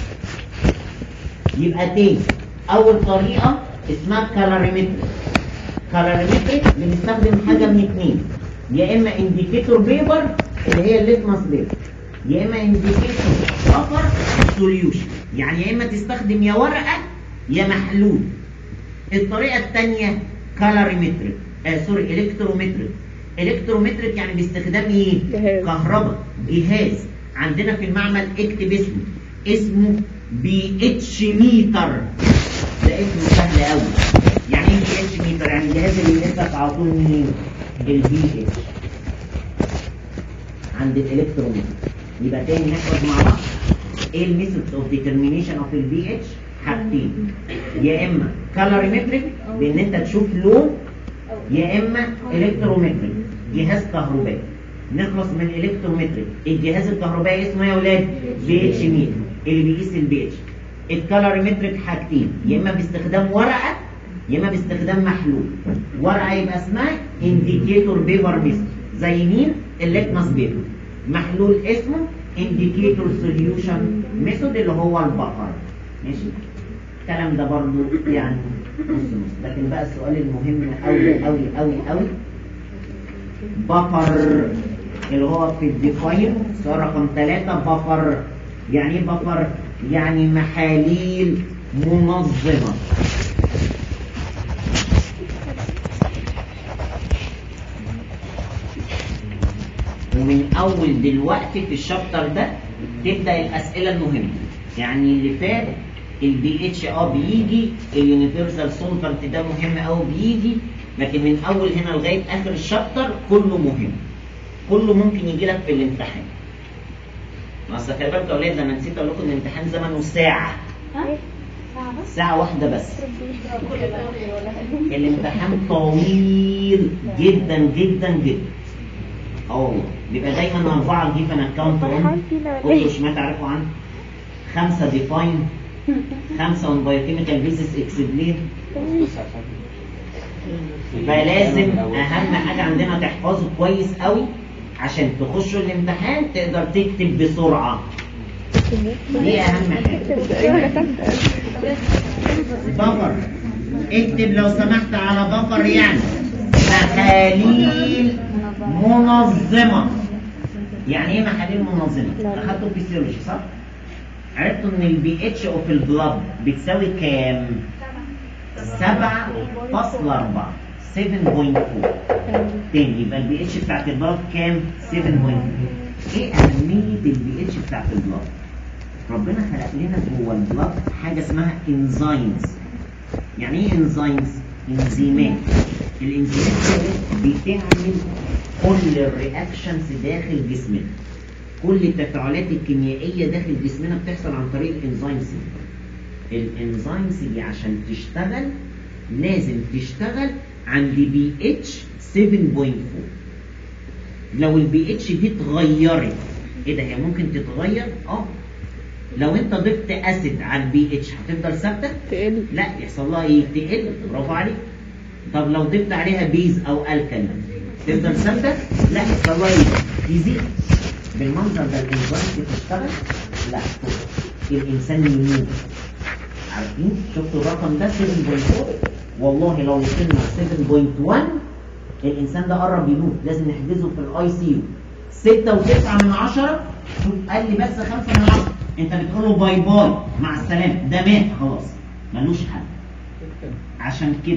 يبقى تاني اول طريقه اسمها كالوريمتريك كالوريمتريك بنستخدم حاجه من اتنين يا اما انديكيتور بيبر اللي هي الليتمس بيبر يا اما انديكيتور بفر سوليوشن يعني يا اما تستخدم يا ورقه يا محلول الطريقه الثانيه كالوريمتريك آه سوري الكترومتريك الكترومتريك يعني باستخدام ايه جهاز. كهرباء جهاز عندنا في المعمل اكتب اسمه اسمه بي اتش ميتر ده اسمه سهل قوي يعني ايه بي اتش ميتر يعني الجهاز اللي بيقيس على طول مين البي اتش عند الالكترومتر يبقى تاني نحفظ مع بعض ايه الميثودز اوف ديترمينيشن اوف البي اتش حاجتين يا اما كالوريمتريك بان انت تشوف لون يا اما الكترومتريك جهاز كهربائي نخلص من الالكترومتريك الجهاز الكهربائي اسمه يا اولاد بي اتش ميتر اللي بيقيس البي اتش الكالوريمتريك حاجتين يا اما باستخدام ورقه يا اما باستخدام محلول ورقه يبقى اسمها انديكيتور بيبر ميثود زي مين الليتمس بيبر محلول اسمه انديكيتور سوليوشن ميثود اللي هو البقر ماشي الكلام ده برضو يعني نص نص لكن بقى السؤال المهم قوي قوي قوي قوي بفر اللي هو في الديفاين سؤال رقم ثلاثة بفر يعني ايه بفر؟ يعني محاليل منظمة ومن اول دلوقتي في الشابتر ده تبدا الاسئله المهمه يعني اللي فات البي اتش اه بيجي اليونيفرسال سولفنت ده مهم قوي بيجي لكن من اول هنا لغايه اخر الشابتر كله مهم كله ممكن يجي لك في الامتحان اصل خلي بالكم يا اولاد انا نسيت اقول لكم ان الامتحان زمنه ساعه ساعه واحده بس الامتحان طويل جدا جدا جدا اه والله بيبقى دايما اربعه جيفن اكونت اون قلت ما تعرفوا عنه خمسه ديفاين خمسه اون بايوكيميكال بيزس اكسبلين فلازم اهم حاجه عندنا تحفظه كويس قوي عشان تخشوا الامتحان تقدر تكتب بسرعه دي اهم حاجه بفر اكتب لو سمحت على بفر يعني محاليل منظمه يعني ايه محاليل منظمه اخدتوا فيسيولوجي صح عرفتوا ان البي اتش اوف البلاد بتساوي كام 7.4 7.4 تاني يبقى البي اتش بتاعت البلاد كام 7.4 ايه اهميه البي اتش بتاعت البلاد ربنا خلق لنا جوه البلاد حاجه اسمها انزيمز يعني ايه انزيمز انزيمات الانزيمات دي بتعمل كل الرياكشنز داخل جسمنا كل التفاعلات الكيميائيه داخل جسمنا بتحصل عن طريق الانزيمز دي الانزيمز دي عشان تشتغل لازم تشتغل عند بي اتش 7.4 لو البي اتش دي اتغيرت ايه ده هي ممكن تتغير اه لو انت ضفت اسيد على البي اتش هتفضل ثابته تقل لا يحصل لها ايه تقل برافو عليك طب لو ضفت عليها بيز او الكالي تفضل ثابته لا يحصل لها ايه يزيد بالمنظر ده الانزيم بتشتغل لا الانسان يموت عارفين شفتوا الرقم ده 7.4 والله لو وصلنا 7.1 الانسان ده قرب يموت لازم نحجزه في الاي سي يو 6 من 10 شوف قال لي بس 5 من 10 انت بتقول له باي باي مع السلامه ده مات خلاص ملوش حل عشان كده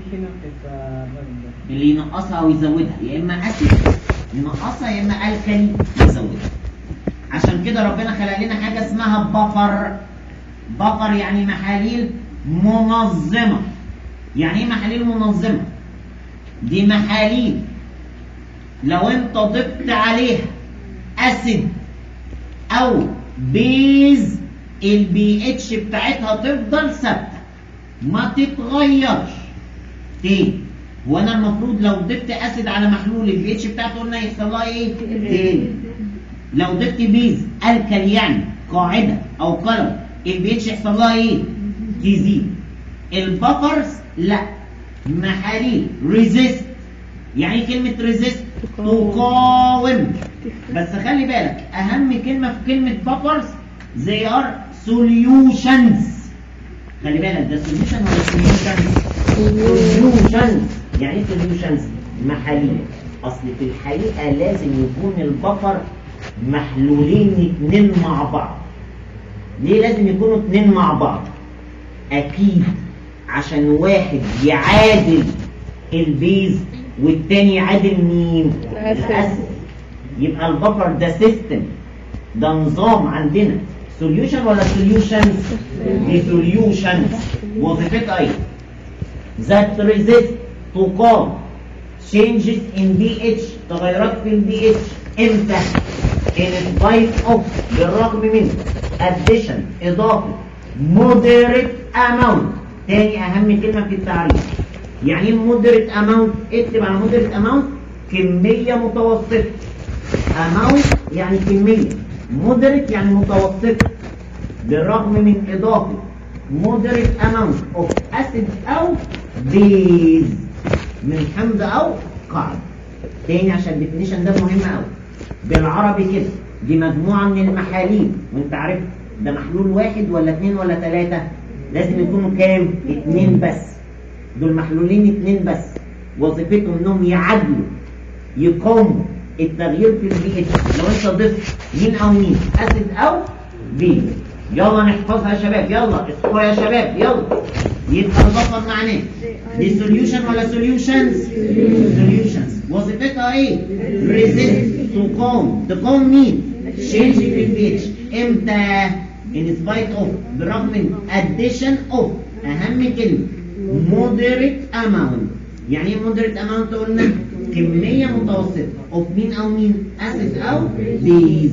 اللي ينقصها او يزودها يا اما اسيد ينقصها يا اما الكالي يزودها عشان كده ربنا خلق لنا حاجه اسمها بفر بفر يعني محاليل منظمه يعني ايه محاليل منظمه دي محاليل لو انت ضفت عليها اسيد او بيز البي اتش بتاعتها تفضل ثابته ما تتغيرش تاني هو انا المفروض لو ضفت اسيد على محلول البي اتش بتاعته قلنا يحصل لها ايه؟ تاني لو ضفت بيز الكل يعني قاعده او قلم البي اتش يحصل لها ايه؟ تزيد البفرز لا محاليل ريزيست يعني ايه كلمه ريزيست؟ تقاوم بس خلي بالك اهم كلمه في كلمه بفرز they are solutions خلي بالك ده solution ولا solutions solutions يعني ايه solutions محاليل اصل في الحقيقه لازم يكون البفر محلولين اتنين مع بعض ليه لازم يكونوا اتنين مع بعض اكيد عشان واحد يعادل البيز والتاني يعادل مين الأسد. يبقى البفر ده سيستم ده نظام عندنا سوليوشن ولا سوليوشنز دي سوليوشنز وظيفتها ايه ذات ريزيست تقاوم changes in pH تغيرات في البي اتش امتى in spite of بالرغم من addition اضافه moderate amount تاني اهم كلمه في التعريف يعني ايه moderate amount اكتب على moderate amount كميه متوسطه amount يعني كميه moderate يعني متوسطه بالرغم من اضافه moderate amount of acid او base من حمض او قاعده تاني عشان الديفينيشن ده مهم قوي بالعربي كده دي مجموعه من المحاليل وانت عارف ده محلول واحد ولا اتنين ولا تلاته لازم يكونوا كام اتنين بس دول محلولين اتنين بس وظيفتهم انهم يعادلوا يقاوموا التغيير في البي اتش لو انت ضفت مين او مين اسيد او بي يلا نحفظها يا شباب يلا اصحوا يا شباب يلا يبقى البطل معناه دي سوليوشن ولا سوليوشنز سوليوشنز وظيفتها ايه ريزيست تقاوم تقاوم مين change في البي اتش امتى in spite of بالرغم من addition of اهم كلمه moderate amount يعني ايه moderate amount قلنا كميه متوسطه of مين او مين اسيد او بيز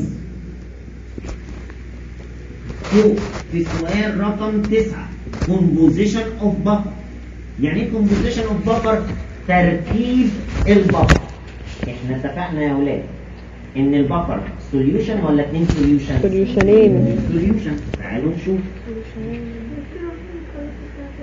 فوق في سؤال رقم تسعة composition of buffer يعني ايه composition of buffer تركيب البفر احنا اتفقنا يا ولاد ان البفر solution ولا اتنين solution سوليوشنين solution تعالوا نشوف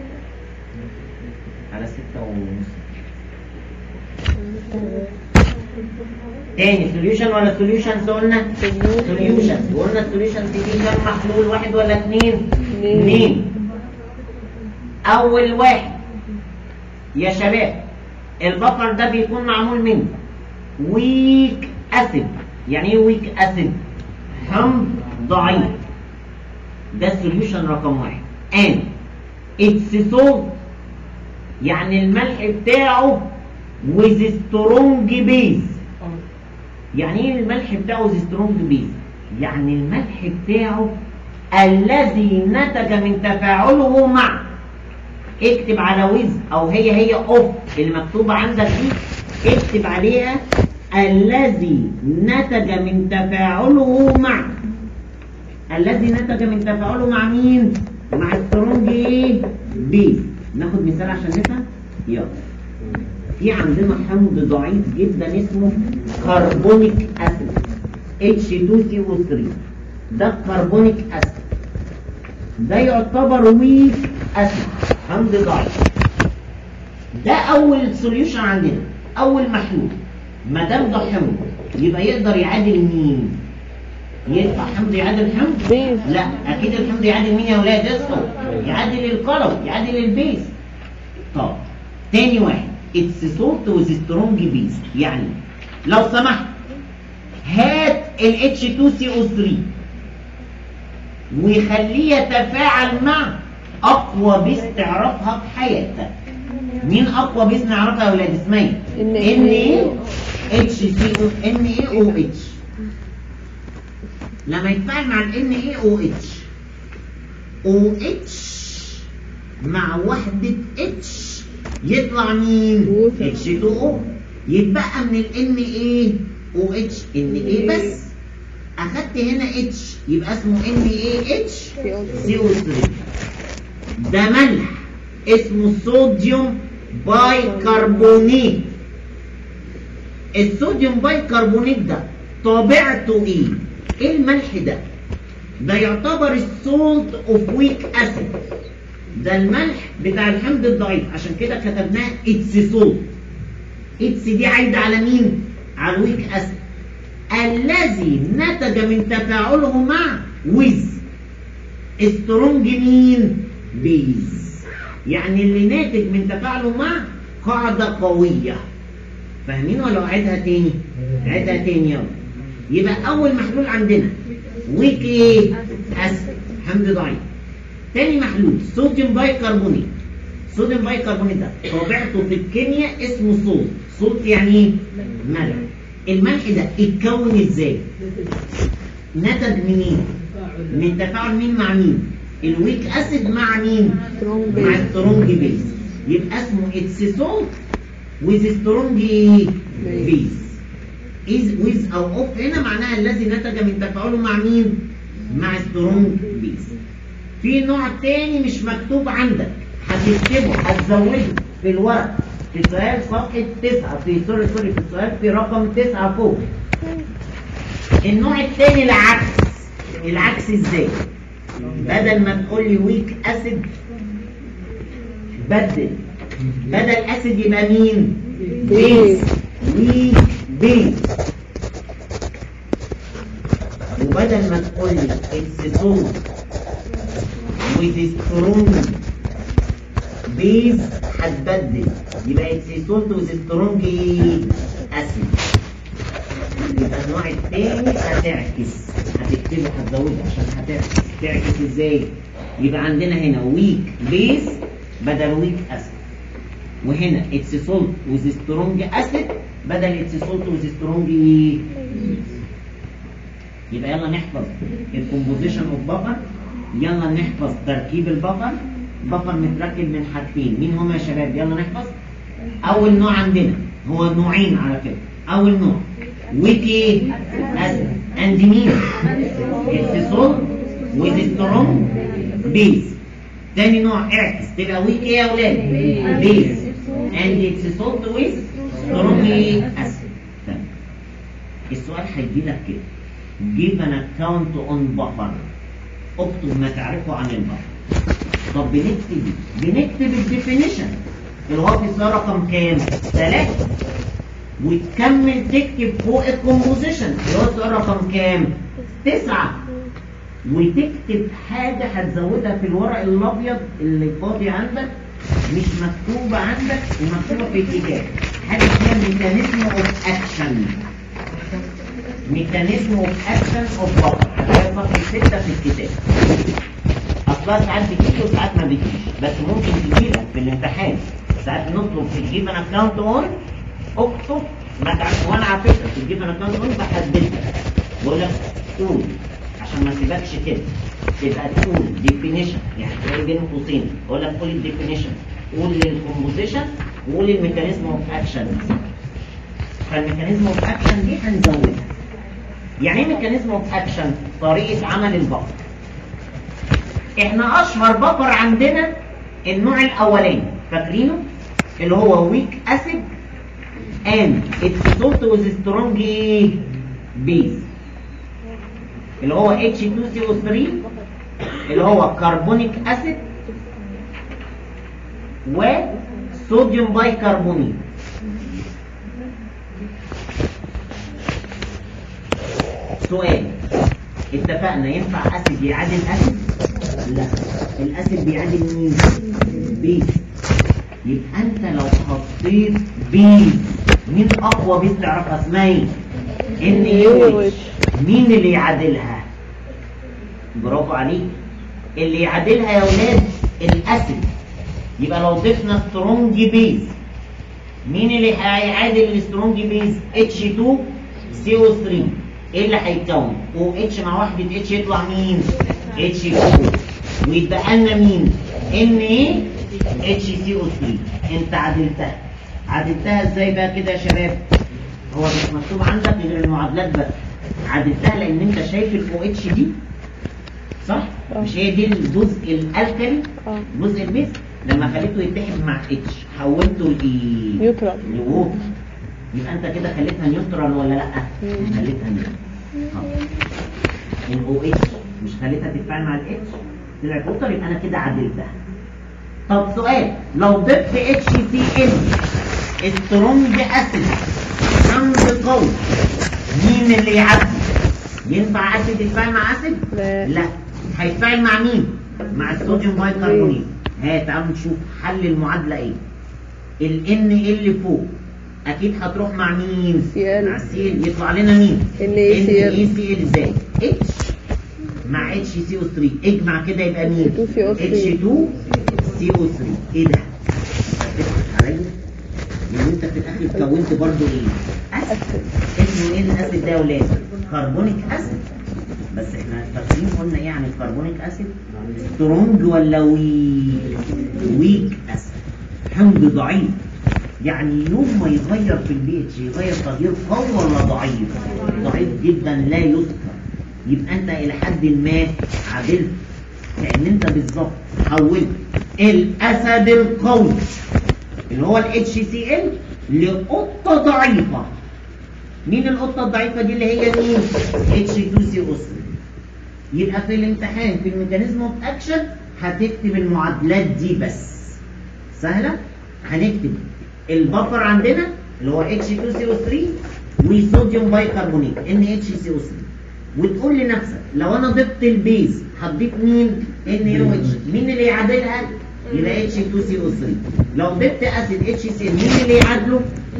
على ستة ونص تاني سوليوشن ولا سوليوشنز قلنا سوليوشنز وقلنا السوليوشنز دي كام محلول واحد ولا اثنين اتنين. اثنين اول واحد يا شباب البفر ده بيكون معمول من ويك اسيد يعني ايه ويك اسيد حمض ضعيف ده السوليوشن رقم واحد and اتس salt يعني الملح بتاعه with strong base يعني ايه الملح بتاعه with strong base يعني الملح بتاعه الذي نتج من تفاعله مع اكتب على ويز او هي هي اوف اللي مكتوبه عندك دي اكتب عليها الذي نتج من تفاعله مع الذي نتج من تفاعله مع مين؟ مع سترونج ايه؟ بيز ناخد مثال عشان نفهم؟ يلا في عندنا حمض ضعيف جدا اسمه كربونيك اسيد H2CO3 ده كربونيك اسيد ده يعتبر ويك اسيد حمض ضعيف ده اول سوليوشن عندنا اول محلول ما دام ده حمض يبقى يقدر يعادل مين ينفع حمض يعادل حمض بيز. لا اكيد الحمض يعادل مين يا ولاد اسمه يعادل القلم يعادل البيز طب تاني واحد اتس سولت وذ سترونج بيز يعني لو سمحت هات ال H2CO3 ويخليه يتفاعل مع اقوى بيز تعرفها في حياتك مين اقوى بيز نعرفها يا ولاد اسمها ايه؟ N- ان ايه اتش سي او ان ايه او اتش لما يتفاعل مع ال ان ايه او اتش او اتش مع وحدة اتش يطلع مين؟ Water. اتش 2 او يتبقى من ال ان ايه او اتش ان ايه بس اخدت هنا اتش يبقى اسمه ان ايه اتش سي او 3 ده ملح اسمه صوديوم بايكربونات الصوديوم بايكربونات ده طبيعته ايه؟ ايه الملح ده؟ ده يعتبر السولت اوف ويك اسيد ده الملح بتاع الحمض الضعيف عشان كده كتبناه اتس سولت اتس دي عايده على مين؟ على الويك اسيد الذي نتج من تفاعله مع ويز سترونج مين؟ بيز يعني اللي ناتج من تفاعله مع قاعدة قوية فاهمين ولا أعيدها تاني؟ أعيدها تاني يلا يبقى أول محلول عندنا ويك إيه؟ أسيد حمض ضعيف تاني محلول صوديوم بايكربونات صوديوم بايكربونات ده طبيعته في الكيمياء اسمه صوت صوت يعني ايه؟ ملح الملح ده اتكون ازاي؟ نتج منين؟ من تفاعل مين مع مين؟ الويك اسيد مع مين؟ Strong مع base. سترونج بيز يبقى اسمه اتس سولت ويز سترونج بيز از ويز او اوف هنا معناها الذي نتج من تفاعله مع مين؟ مع سترونج بيز في نوع تاني مش مكتوب عندك هتكتبه هتزوده في الورق في سؤال صفحة تسعة في سوري سوري في السؤال في رقم تسعة فوق النوع التاني العكس العكس ازاي؟ بدل ما تقول لي ويك اسيد بدل بدل اسيد يبقى مين؟ بيز ويك بيز وبدل ما تقول لي اتس سولت with strong base هتبدل يبقى اتس سولت with strong acid يبقى النوع الثاني هتعكس هتكتبه هتزوده عشان هتعكس تعكس ازاي؟ يبقى عندنا هنا ويك بيز بدل ويك اسيد وهنا اتس سولت with strong acid بدل اتس سولت with strong يبقى يلا نحفظ الكومبوزيشن اوف بفر يلا نحفظ تركيب البفر بفر متركب من حاجتين مين هما يا شباب يلا نحفظ اول نوع عندنا هو نوعين على كده اول نوع ويكي اسيد اند مين اتصال وذ سترونج بيز تاني نوع اعكس تبقى ويك ايه يا اولاد بيز اند اتصال وذ سترونج اسيد تمام السؤال هيجي لك كده give an account on buffer اكتب ما تعرفه عن البفر طب بنكتب إيه؟ بنكتب الديفينيشن اللي هو في السؤال رقم كام؟ ثلاثة وتكمل تكتب فوق الكومبوزيشن اللي هو السؤال رقم كام؟ تسعة وتكتب حاجة هتزودها في الورق الأبيض اللي فاضي عندك مش مكتوبة عندك ومكتوبة في الكتاب حاجة اسمها ميكانيزم اوف اكشن ميكانيزم اوف اكشن اوف بطل هتلاقي صفحة ستة في الكتاب اصلها ساعات بتيجي وساعات ما بتجيش بس ممكن تجيلك في الامتحان ساعات نطلب في الجيب ان اكونت اون اكتب ما تعرف وانا على فكره في الجيب ان اكونت اون بحددها بقول لك قول عشان ما اسيبكش كده تبقى تقول ديفينيشن يعني تلاقي بين قوسين اقول لك قول الديفينيشن قول للكومبوزيشن وقول الميكانيزم اوف اكشن فالميكانيزم اوف اكشن دي هنزودها يعني ايه ميكانيزم اوف اكشن طريقه عمل البفر احنا اشهر بفر عندنا النوع الاولاني فاكرينه اللي هو ويك اسيد and its salt with strong base اللي هو H2CO3 اللي هو كربونيك اسيد وصوديوم بايكربونيت سؤال اتفقنا ينفع اسيد يعادل اسيد لا الاسيد بيعادل مين بيز يبقى انت لو حطيت بيز مين اقوى بيز تعرفها اسمها ايه ان ايه مين اللي يعادلها برافو عليك اللي يعادلها يا ولاد الاسيد يبقى لو ضفنا سترونج بيز مين اللي هيعادل السترونج بيز H2 CO3 ايه اللي هيتكون او اتش مع وحده اتش يطلع مين اتش 2 ويتبقى لنا مين ان ايه اتش سي او 3 انت عدلتها عدلتها ازاي بقى كده يا شباب هو مش مكتوب عندك غير المعادلات بس عدلتها لان انت شايف الاو اتش دي صح آه. مش هي دي الجزء الالكلي اه جزء البيز لما خليته يتحد مع اتش حولته لايه نيوترال لووتر يبقى انت كده خليتها نيوترال ولا لا مم. خليتها نيوترال الاو اتش مش خليتها تتفاعل مع الاتش طلعت ووتر يبقى انا كده عدلتها طب سؤال لو ضفت اتش سي ال سترونج اسيد حمض قوي مين اللي يعدي ينفع اسيد يتفاعل مع اسيد لا. لا هيتفاعل مع مين مع الصوديوم بايكربونات ها تعالوا نشوف حل المعادله ايه ال ان ال فوق اكيد هتروح مع مين CL. مع سي ال يطلع لنا مين NaCl. سي ال زائد اتش مع اتش سي او 3 اجمع كده يبقى مين H2CO3. اتش 2 سي او 3 ايه ده تضحك عليا يعني انت في الاخر كونت برضو ايه اسيد اسمه ايه الاسيد ده يا ولاد كربونيك اسيد بس احنا فاكرين قلنا ايه عن الكربونيك اسيد سترونج ولا ويك ويك اسيد حمض ضعيف يعني يوم ما يغير في البي اتش يغير تغيير قوي ولا ضعيف ضعيف جدا لا يذكر يبقى انت الى حد ما عدلت كان انت بالظبط حولت الاسد القوي اللي هو ال HCl لقطة ضعيفة مين القطة الضعيفة دي اللي هي مين؟ H2CO3 يبقى في الامتحان في الميكانيزم اوف اكشن هتكتب المعادلات دي بس سهلة؟ هنكتب البفر عندنا اللي هو H2CO3 وصوديوم بايكربونات NaHCO3 وتقول لنفسك لو انا ضفت البيز هتضيف مين؟ NaOH مين اللي يعادلها؟ يبقى H2CO3 لو ضفت اسيد HCl مين اللي يعادله؟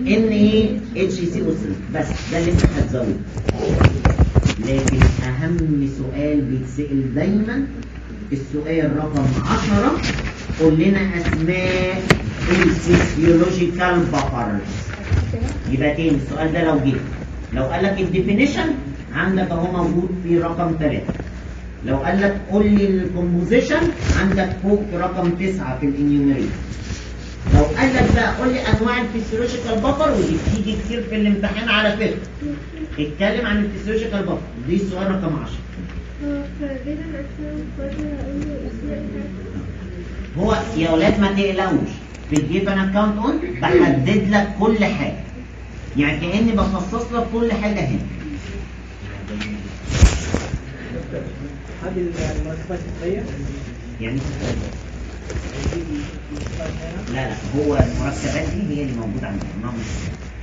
NaHCO3 بس ده اللي انت هتزوده لكن اهم سؤال بيتسأل دايما السؤال رقم 10 قول لنا اسماء الفسيولوجيكال بفرز يبقى تاني السؤال ده لو جه لو قال لك الديفينيشن عندك اهو موجود في رقم 3 لو قال لك قول لي الكومبوزيشن عندك فوق في رقم 9 في الانيوميريت لو قال لك بقى قول لي انواع الفسيولوجيكال بفر ودي بتيجي كتير في الامتحان على فكره اتكلم عن الفسيولوجيكال بفر دي السؤال رقم 10 هو يا ولاد ما تقلقوش في الجيفن اكونت اون بحدد لك كل حاجه يعني كاني بخصص لك كل حاجه هنا هذه المواصفات الصحية يعني لا لا هو المركبات دي هي اللي موجوده عندنا ما هو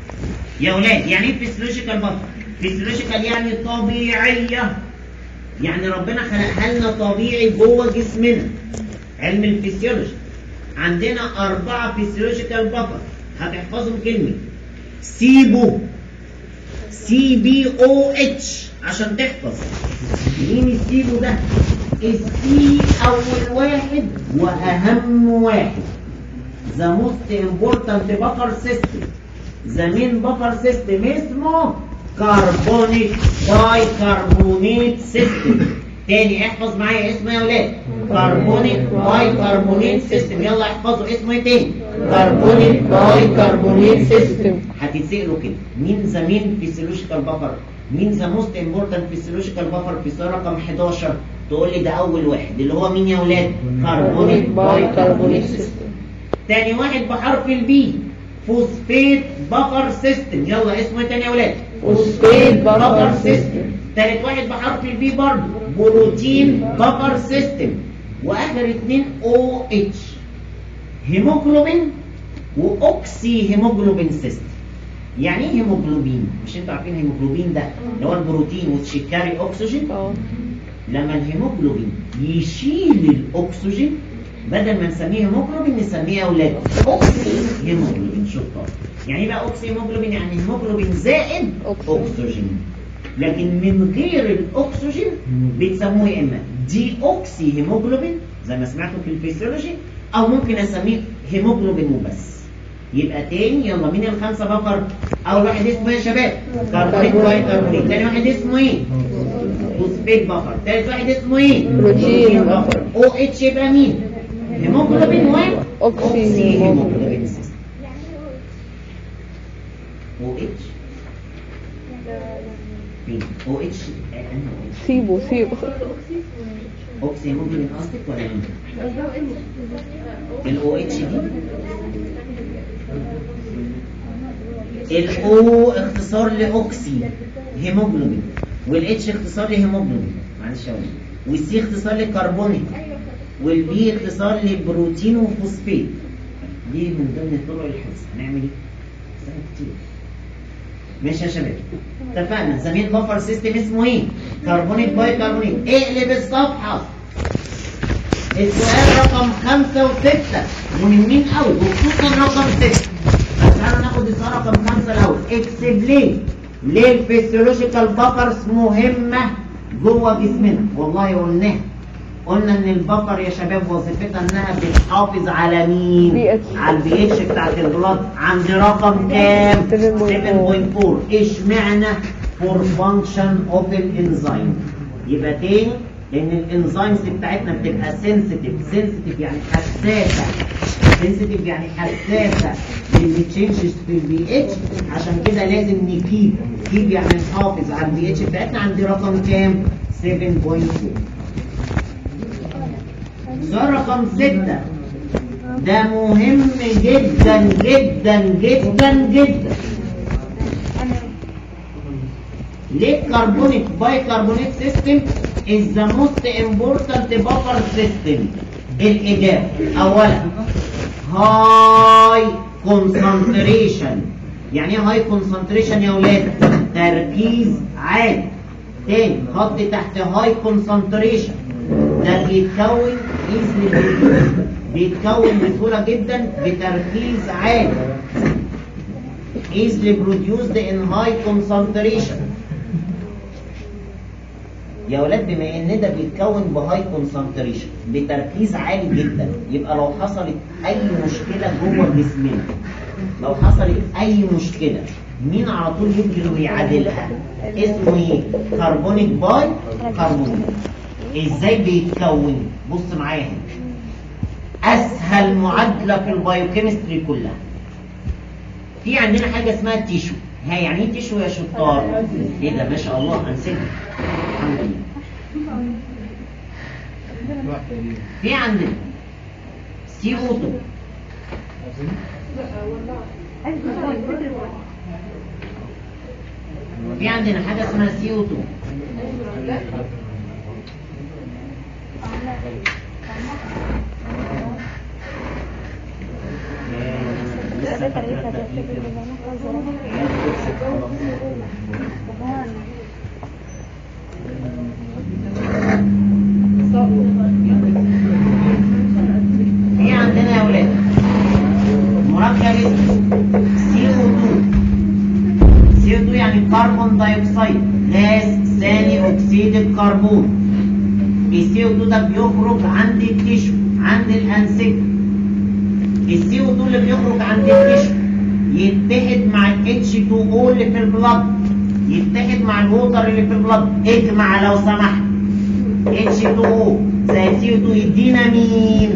يا ولاد يعني ايه فيسيولوجيكال بفر فيسيولوجيكال يعني طبيعيه يعني ربنا خلقها لنا طبيعي جوه جسمنا علم الفسيولوجي عندنا أربعة فيسيولوجيكال بفر هتحفظهم كلمة سيبو سي بي او اتش عشان تحفظ مين السيبو ده؟ السي أول واحد وأهم واحد the most important buffer system the main buffer system اسمه كربونيك باي كربونيت سيستم تاني احفظ معايا اسمه يا ولاد كربونيك باي كربونيت سيستم يلا احفظوا اسمه ايه تاني كربونيك باي كربونيت سيستم هتتسألوا كده مين ذا مين فيسيولوجيكال بفر مين ذا موست امبورتنت فيسيولوجيكال بفر في سؤال رقم 11 تقول لي ده اول واحد اللي هو مين يا ولاد كربونيك باي كربونيت سيستم تاني واحد بحرف البي فوسفيت بفر سيستم يلا اسمه ايه تاني يا ولاد فوسفيت بفر سيستم تالت واحد بحرف البي برضه بروتين بفر سيستم واخر اتنين او اتش هيموجلوبين واوكسي هيموجلوبين سيستم يعني ايه هيموجلوبين مش انتوا عارفين هيموجلوبين ده اللي هو البروتين وتشكاري اكسجين اه لما الهيموجلوبين يشيل الاكسجين بدل ما نسميه هيموجلوبين نسميه يا اولاد اوكسي هيموجلوبين شطار يعني ايه بقى اوكسي هيموجلوبين يعني هيموجلوبين زائد أكسجين. اكسجين لكن من غير الاكسجين بتسموه يا اما دي اوكسي هيموجلوبين زي ما سمعتوا في الفسيولوجي او ممكن اسميه هيموجلوبين وبس يبقى تاني يلا مين الخمسه بفر اول واحد اسمه ايه يا شباب كربونيك باي كربونيك تاني واحد اسمه ايه فوسفيت بفر تالت واحد اسمه ايه بروتين بفر او اتش يبقى مين هيموجلوبين و أوكسي هيموجلوبين. سيستم. او اتش مين او اتش انهي او اتش سيبه سيبه اوكسي هيموجلوبين قصدك ولا مين الاو اتش دي الاو اختصار لاوكسي هيموجلوبين والاتش اختصار لهيموجلوبين معلش يا ولد والسي اختصار لكربونيك والبي اختصار لبروتين وفوسفيت دي من ضمن طرق الحفظ هنعمل ايه؟ سنة كتير ماشي يا شباب اتفقنا زميل بفر سيستم اسمه ايه؟ كربونيك باي كربونيك اقلب الصفحة السؤال رقم خمسة وستة مهمين قوي وخصوصا رقم ستة بس تعالوا ناخد السؤال رقم خمسة الأول اكسبلين ليه الفسيولوجيكال بفرز مهمة جوه جسمنا والله قلناها قلنا ان البفر يا شباب وظيفتها انها بتحافظ على مين؟ pH. على البي اتش بتاعت البلاد عند رقم كام؟ 7.4. 7.4 اشمعنى فور فانكشن اوف الانزيم يبقى تاني لان الانزيمز بتاعتنا بتبقى سنسيتيف سنسيتيف يعني حساسه سنسيتيف يعني حساسه للتشينجز في البي اتش عشان كده لازم نكيب كيب يعني نحافظ على البي اتش بتاعتنا عند رقم كام 7.2 سؤال رقم 6 ده مهم جدا جدا جدا جدا ليه كربونيك باي كربونيك سيستم is the most important buffer system الإجابة أولا هاي concentration يعني ايه هاي concentration يا ولاد تركيز عالي تاني خط تحت هاي concentration ده بيتكون easily بيتكون بسهولة جدا بتركيز عالي easily produced in high concentration يا ولاد بما ان ده بيتكون بهاي كونسنتريشن بتركيز عالي جدا يبقى لو حصلت اي مشكله جوه جسمنا لو حصلت اي مشكله مين على طول يمكن انه يعادلها اسمه ايه كربونيك باي كربونيك ازاي بيتكون بص معايا هنا اسهل معادله في البايوكيمستري كلها في عندنا حاجه اسمها تيشو ها يعني ايه تيشو يا شطار ايه ده ما شاء الله انسجم الحمد لله في عندنا سي او 2 في عندنا حاجه اسمها سي او 2 لسه في عندنا يا ولاد مركب اسمه CO2 CO2 يعني كربون دايوكسيد غاز ثاني اكسيد الكربون السي او 2 ده بيخرج عند التشو عند الانسجه السي او 2 اللي بيخرج عند التشو يتحد مع ال H2O اللي في البلد يتحد مع الووتر اللي في البلد اجمع لو سمحت H2O زي CO2 يدينا مين؟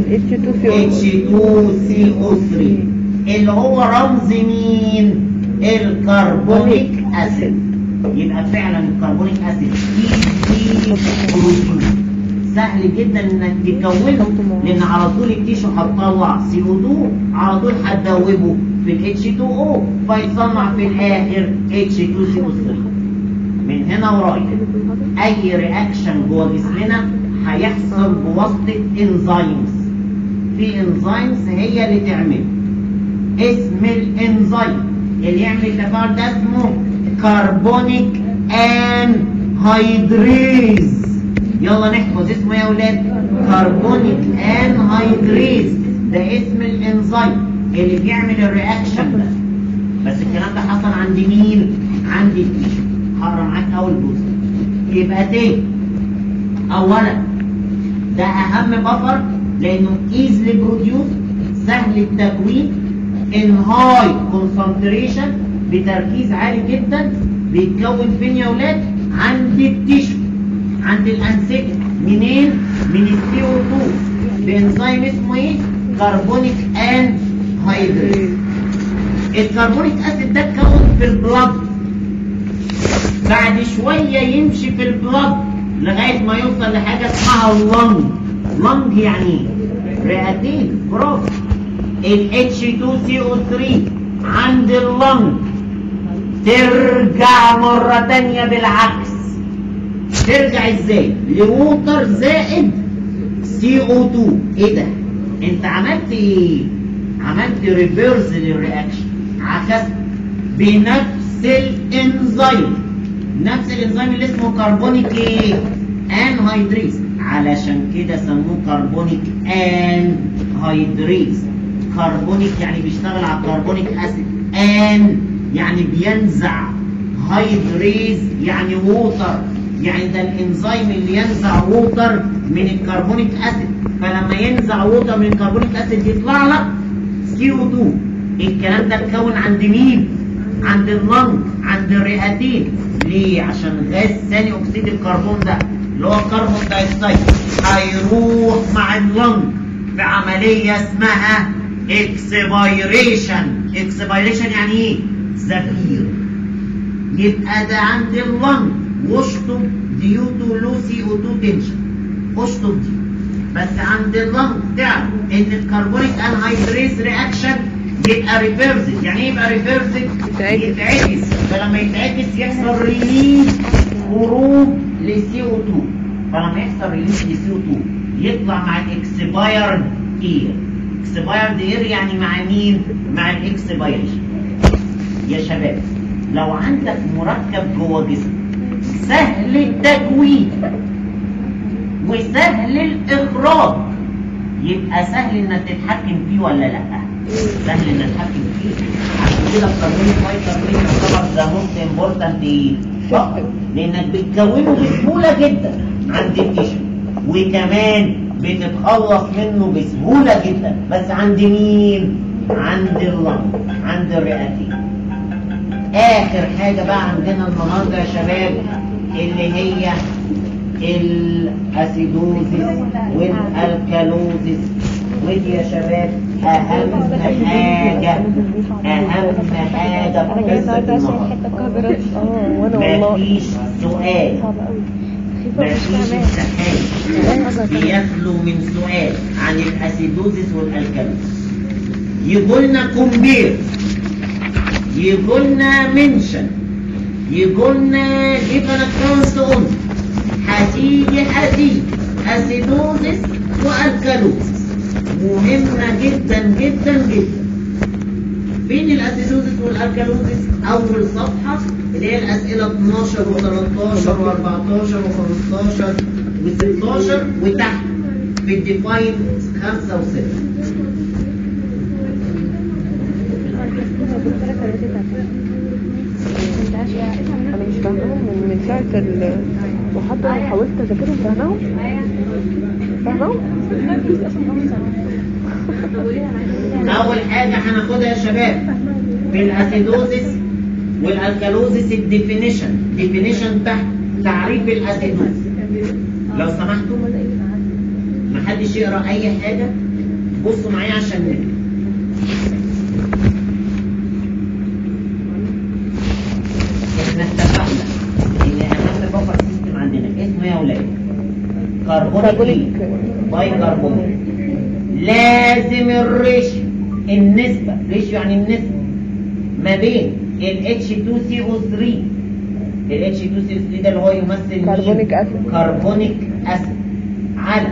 H2CO3 اللي هو رمز مين؟ الكربونيك اسيد يبقى فعلا الكربونيك اسيد ايزي بروتين سهل جدا انك تكونه لان على طول التيشو هتطلع CO2 على طول هتدوبه في ال H2O فيصنع في الاخر H2CO3 من هنا ورايح اي رياكشن جوه جسمنا هيحصل بواسطه انزيمز في انزيمز هي اللي تعمل اسم الانزيم اللي يعمل التفاعل ده اسمه كربونيك ان هيدريز يلا نحفظ اسمه يا ولاد كربونيك ان هيدريز ده اسم الانزيم اللي بيعمل الرياكشن ده بس الكلام ده حصل عند مين عند التيشو هقرا معاك اول جزء يبقى تاني اولا ده اهم بفر لانه ايزلي بروديوس سهل التكوين ان هاي كونسنتريشن بتركيز عالي جدا بيتكون فين يا ولاد عند التيشو عند الانسجه منين من السي او 2 بانزيم اسمه ايه كربونيك ان هيدريز الكربونيك اسيد ده اتكون في البلد بعد شويه يمشي في البلد لغايه ما يوصل لحاجه اسمها اللنج لنج يعني ايه رئتين برافو ال H2CO3 عند اللنج ترجع مرة تانية بالعكس ترجع ازاي لووتر زائد CO2 ايه ده انت عملت ايه عملت ريفيرس للرياكشن عكست بنفس الانزيم نفس الانزيم اللي اسمه كربونيك ايه انهيدريز علشان كده سموه كربونيك انهيدريز كربونيك يعني بيشتغل على الكربونيك اسيد ان يعني بينزع هيدريز يعني ووتر يعني ده الانزيم اللي ينزع ووتر من الكربونيك اسيد فلما ينزع ووتر من الكربونيك اسيد يطلع لك سي او 2 الكلام ده اتكون عند مين عند اللنج عند الرئتين ليه عشان غاز ثاني اكسيد الكربون ده اللي هو الكربون دايوكسيد هيروح مع اللنج في عمليه اسمها اكسبيريشن اكسبيريشن يعني ايه زفير يبقى ده عند اللنج واشطب ديو تو لو سي او 2 تنشن اشطب دي بس عند اللنج تعرف ان الكربونيك انهيدريز رياكشن يبقى ريفيرسد يعني ايه يبقى ريفيرسد يتعكس. يتعكس فلما يتعكس يحصل ريليز خروج لسي او 2 فلما يحصل ريليز لسي او 2 يطلع مع الاكسبايرد اير اكسبايرد اير يعني مع مين مع الاكسبايريشن يا شباب لو عندك مركب جوه جسمك سهل التكوين وسهل الاخراج يبقى سهل انك تتحكم فيه ولا لا سهل انك تتحكم فيه عشان كده الكربون فايتر ليه يعتبر ذا موست امبورتنت ايه آه، لانك بتكونه بسهوله جدا عند التيشو وكمان بتتخلص منه بسهوله جدا بس عند مين عند اللنج عند الرئتين اخر حاجه بقى عندنا النهارده يا شباب اللي هي الاسيدوزيس والالكالوزيس ودي يا شباب اهم حاجه اهم حاجه في قصه النهارده اه وانا والله مفيش سؤال مفيش امتحان بيخلو من سؤال عن الاسيدوزيس والالكالوزيس يقولنا كومبير يقولنا منشن يقولنا جيب انا كونس اون هتيجي هتيجي اسيدوزيس والكالوزيس مهمة جدا جدا جدا فين الاسيدوزس والالكالوزس اول صفحه اللي هي الاسئله 12 و13 و14 و15 و16 وتحت في الديفاين 5 و6 انا مش فاهمهم من من ساعة المحاضرة حاولت اذاكرهم فاهمهم فاهمهم اول حاجه هناخدها يا شباب في الاسيدوزس والالكالوزس الديفينيشن ديفينيشن تحت تعريف الاسيدوز لو سمحتوا محدش يقرا اي حاجه بصوا معايا عشان نبدا احنا اتفقنا ان اهم بفر سيستم عندنا اسمه يا ولاد كربونيك باي كربونيك لازم الريشيو النسبة ريشيو يعني النسبة ما بين ال H2CO3 ال H2CO3 ده اللي هو يمثل مين؟ كربونيك أسيد. كربونيك أسيد على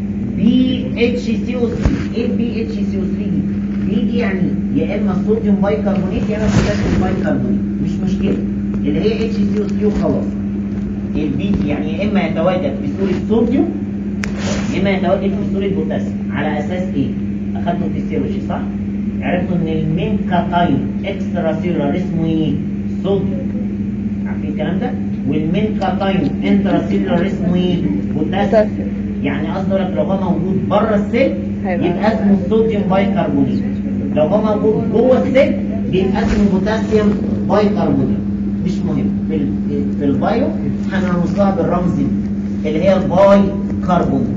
BHCO3 ايه ال BHCO3 دي؟ دي دي يعني يا اما صوديوم بايكربونات يا اما بوتاسيوم بايكربونات مش مشكلة اللي هي HCO3 وخلاص البي يعني يا اما يتواجد في صورة صوديوم لما يتواجد في صورة بوتاسيوم على أساس إيه؟ أخدته في السيولوجي صح؟ عرفتوا إن المين كاتاين اكسترا سيلولار اسمه إيه؟ صوديوم عارفين الكلام ده؟ والمين كاتاين انترا سيلولار اسمه إيه؟ بوتاسيوم بوتاسيوم. يعني قصده لك لو هو موجود بره السيل هيبقى- يبقى اسمه صوديوم بايكربونات لو هو موجود جوه السيل بيبقى اسمه بوتاسيوم بايكربونات مش مهم في, ال- في البايو هنرمزها بالرمز دي اللي هي الباي كربونات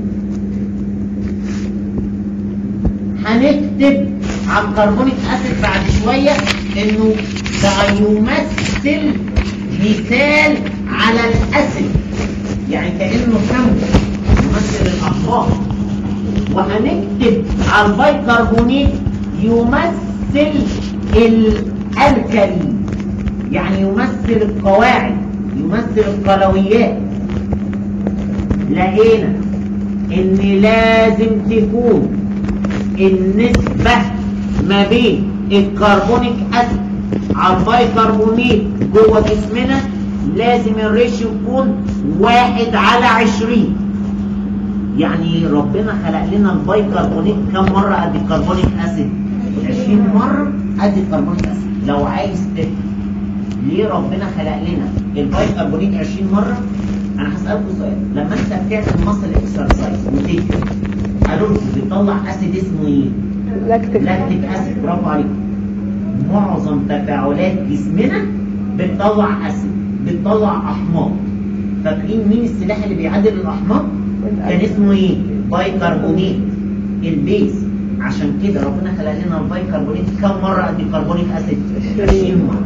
هنكتب على الكربونيك اسيد بعد شويه انه ده يمثل مثال على الاسيد يعني كانه سمك يمثل الاحماض وهنكتب على البيكربونات يمثل الالكالي يعني يمثل القواعد يمثل القلويات لقينا ان لازم تكون النسبة ما بين الكربونيك اسيد على البيكربونات جوه جسمنا لازم الريشيو يكون واحد على عشرين يعني ربنا خلق لنا البيكربونات كم مرة قد الكربونيك اسيد 20 مرة قد الكربونيك اسيد لو عايز تفهم ليه ربنا خلق لنا البيكربونات 20 مرة انا هسألكم سؤال لما انت بتعمل مصل اكسرسايز وتجري قالوا لكم بيطلع اسيد اسمه ايه؟ لاكتيك لاكتيك اسيد برافو عليك معظم تفاعلات جسمنا بتطلع اسيد بتطلع احماض فاكرين مين السلاح اللي بيعادل الاحماض كان اسمه ايه بايكربونات البيز عشان كده ربنا خلق لنا البايكربونات كم مره قد الكربونيك اسيد 20 مره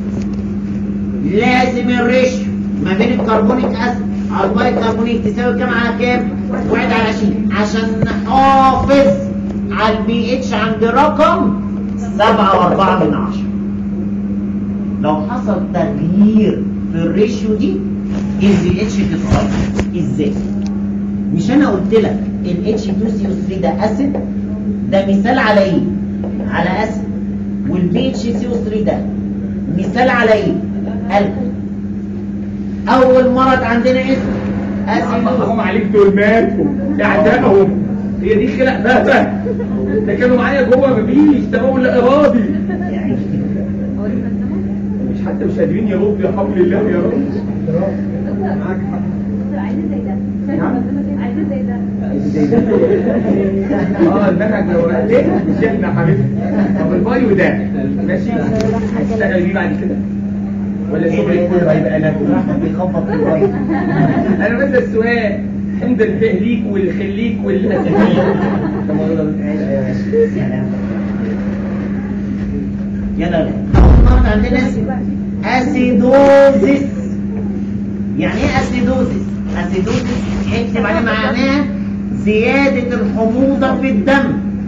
لازم الريشيو ما بين الكربونيك اسيد على البايكربونات تساوي كام على كام؟ واحد على 20 عشان نحافظ على البي اتش عند رقم سبعة وأربعة من عشرة لو حصل تغيير في الريشيو دي البي اتش تتغير ازاي؟ مش انا قلت لك ال H2CO3 ده اسيد ده مثال على ايه؟ على اسيد والبي HCO3 ده مثال على ايه؟ الكحول اول مرض عندنا اسمه حرام اسيدوز عليك دول ماتوا اعدامهم هي دي خلق بهبه ده كانوا معايا جوه مفيش تمول لا ارادي يعني مش حتى مش قادرين يرد يا حول الله يا رب معاك حق عايزين زي ده نعم. عايزين زي ده اه المنهج لو رقيت شلنا يا حبيبي طب البايو ده ماشي هتشتغل بيه بعد كده ولا شغلك كله هيبقى لكم احمد بيخبط في الوايد انا بس السؤال حمد الفهليك والخليك والاسفليك طب ما هو ده- سلام يلا اول مرض عندنا اسمه اسيدوزيس يعني ايه اسيدوزيس اسيدوزيس اكتب عليه معناها زيادة الحموضة في الدم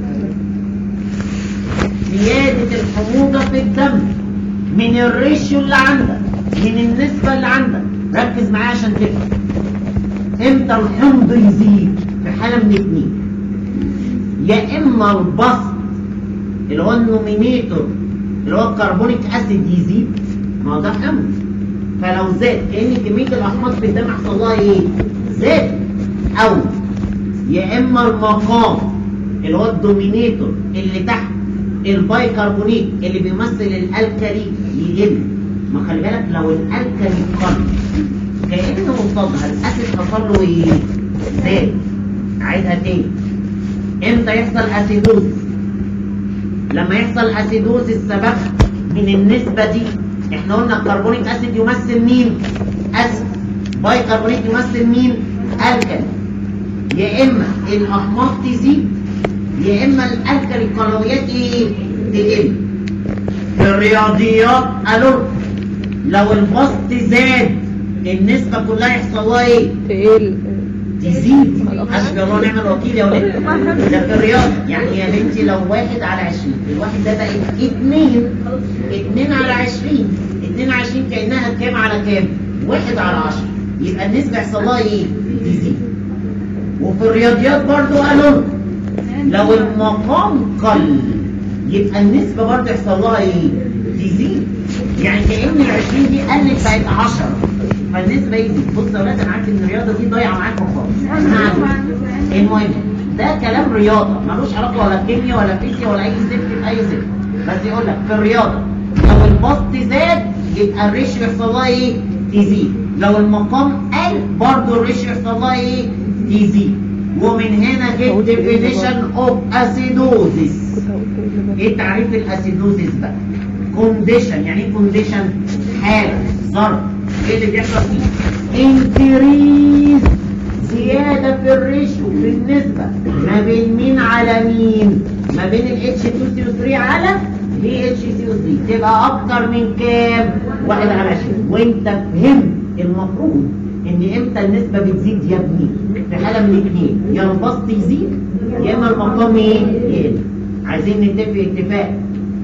زيادة الحموضة في الدم من الريشيو اللي عندك من النسبة اللي عندك ركز معايا عشان تفهم امتى الحمض يزيد في حالة من اتنين يا اما البسط اللي هو النومينيتور اللي هو الكربونيك اسيد يزيد ما هو ده امر فلو زاد كان كميه الاحماض في الدم حصل لها ايه؟ زاد او يا اما المقام اللي هو الدومينيتور اللي تحت البايكربونيت اللي بيمثل الالكالي يقل ما خلي بالك لو الالكالي قل كانه قصادها الاسيد حصل له ايه؟ زاد عايزها تاني امتى يحصل اسيدوزس لما يحصل اسيدوزس سبب من النسبة دي احنا قلنا الكربونيك اسيد يمثل مين اسيد باي كربونيك يمثل مين الكالي يا اما الاحماض تزيد يا اما الالكالي القلويات ايه تقل في الرياضيات قالوا لو البسط زاد النسبة كلها يحصل لها ايه تقل تزيد حسبي الله ونعم الوكيل يا ولاد ده في الرياضة يعني يا بنتي لو واحد على عشرين الواحد ده بقى اتنين اتنين على عشرين اتنين على عشرين كأنها كام على كام واحد على عشرة يبقى النسبة يحصل لها ايه تزيد وفي الرياضيات برضو قالوا لو المقام قل يبقى النسبة برضو يحصل لها ايه تزيد يعني كأن العشرين دي قلت بقت عشرة فالنسبة يزيد بص يا ولاد انا عارف ان الرياضة دي ضايعة معاكم خالص أنا عارف. المهم ده كلام رياضة ملوش علاقة ولا كيمياء ولا فيزياء ولا أي زفت في أي زفت بس يقول لك في الرياضة لو البسط زاد يبقى الريشيو يحصل لها إيه؟ تزيد لو المقام قل برضه الريشيو يحصل لها إيه؟ تزيد ومن هنا جت definition of acidosis كنت هقول تقل بقى. ايه تعريف الاسيدوزيس بقى كونديشن يعني ايه كونديشن حاله ظرف ايه اللي بيحصل فيه انكريز زياده في الريشيو في النسبه ما بين مين على مين ما بين ال H2CO3 على ال HCO3 تبقى اكتر من كام واحد على عشرين وانت فهمت المفروض ان امتى النسبه بتزيد يا ابني في حاله من الاثنين يا البسط يزيد يا اما المقام ايه يقل عايزين نتفق اتفاق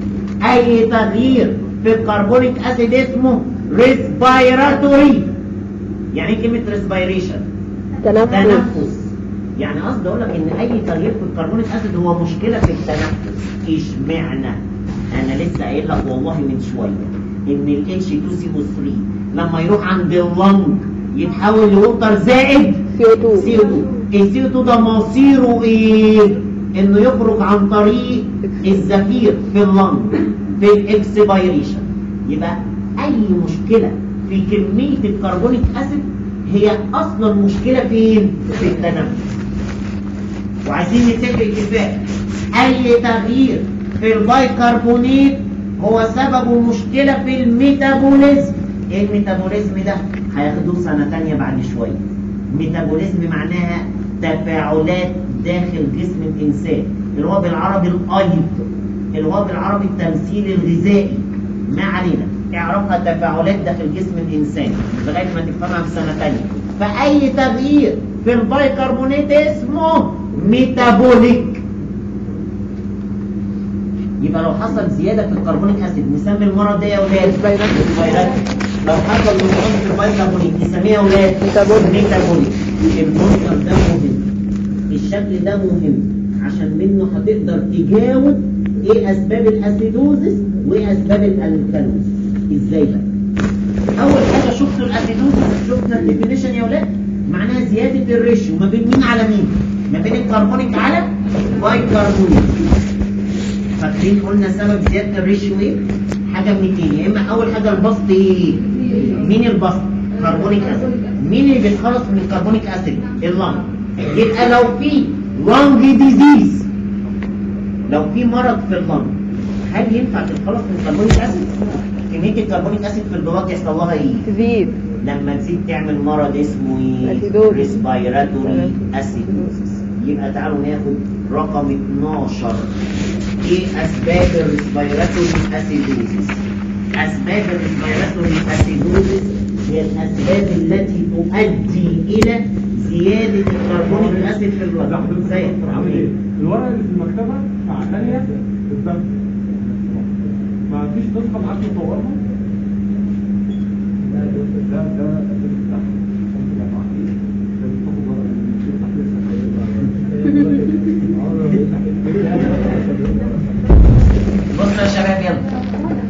اي تغيير في الكربونيك اسيد اسمه ريسبيراتوري يعني ايه كلمه ريسبيريشن تنفس تنفس يعني قصدي اقول لك ان اي تغيير في الكربونيك اسيد هو مشكله في التنفس اشمعنى انا لسه قايل لك والله من شويه ان ال H2CO3 لما يروح عند اللنج يتحول لوتر زائد CO2 سي او 2 السي او 2 ده مصيره ايه انه يخرج عن طريق الزفير في اللنج في الاكسبيريشن يبقى اي مشكله في كميه الكربونيك اسيد هي اصلا مشكله فين في التنفس وعايزين نتفق اتفاق اي تغيير في البايكربونات هو سببه مشكله في الميتابوليزم ايه الميتابوليزم ده هياخدوه سنه تانية بعد شويه ميتابوليزم معناها تفاعلات داخل جسم الانسان اللي هو بالعربي الايض اللي هو بالعربي التمثيل الغذائي ما علينا اعرفها تفاعلات داخل جسم الانسان لغايه ما تفهمها في سنه ثانيه فاي تغيير في البايكربونات اسمه ميتابوليك يبقى لو حصل زياده في الكربونيك اسيد نسمي المرض ده يا اولاد Respirators. Respirators. لو حصل نقصان في البايكربونيك نسميه يا اولاد Metabolic. ميتابوليك المنظر ده مهم الشكل ده مهم عشان منه هتقدر تجاوب ايه اسباب الاسيدوزس وايه اسباب الالكالوز ازاي بقى اول حاجه شفتوا الاسيدوزس شفنا الديفينيشن يا ولاد معناها زياده الريشيو ما بين مين على مين ما بين الكربونيك على بايكربونيك فاكرين قلنا سبب زياده الريشيو ايه حاجه من اتنين يا اما اول حاجه البسط ايه مين البسط كربونيك اسيد مين اللي بيتخلص من الكربونيك اسيد اللنج يبقى لو في لانج ديزيز لو في مرض في اللنج هل ينفع تتخلص من الكربونيك اسيد كميه الكربونيك اسيد في البلاد يحصل لها ايه تزيد لما تزيد تعمل مرض اسمه ايه أسيدوزس. ريسبيراتوري اسيدوزس يبقى تعالوا ناخد رقم 12 ايه اسباب الريسبيراتوري اسيدوزس اسباب الريسبيراتوري اسيدوزس هي الاسباب التي تؤدي الى زياده الكربونيك اسيد في البلد ازاي عامل ايه؟ الورقه اللي في المكتبه بتاع ثانيه بالظبط ما فيش نسخه معاك تصورها؟ ده ده ده الاساس بتاعها ممكن يبقى معاك. ده بتاخد ورقة من الشيخ بصوا يا شباب يلا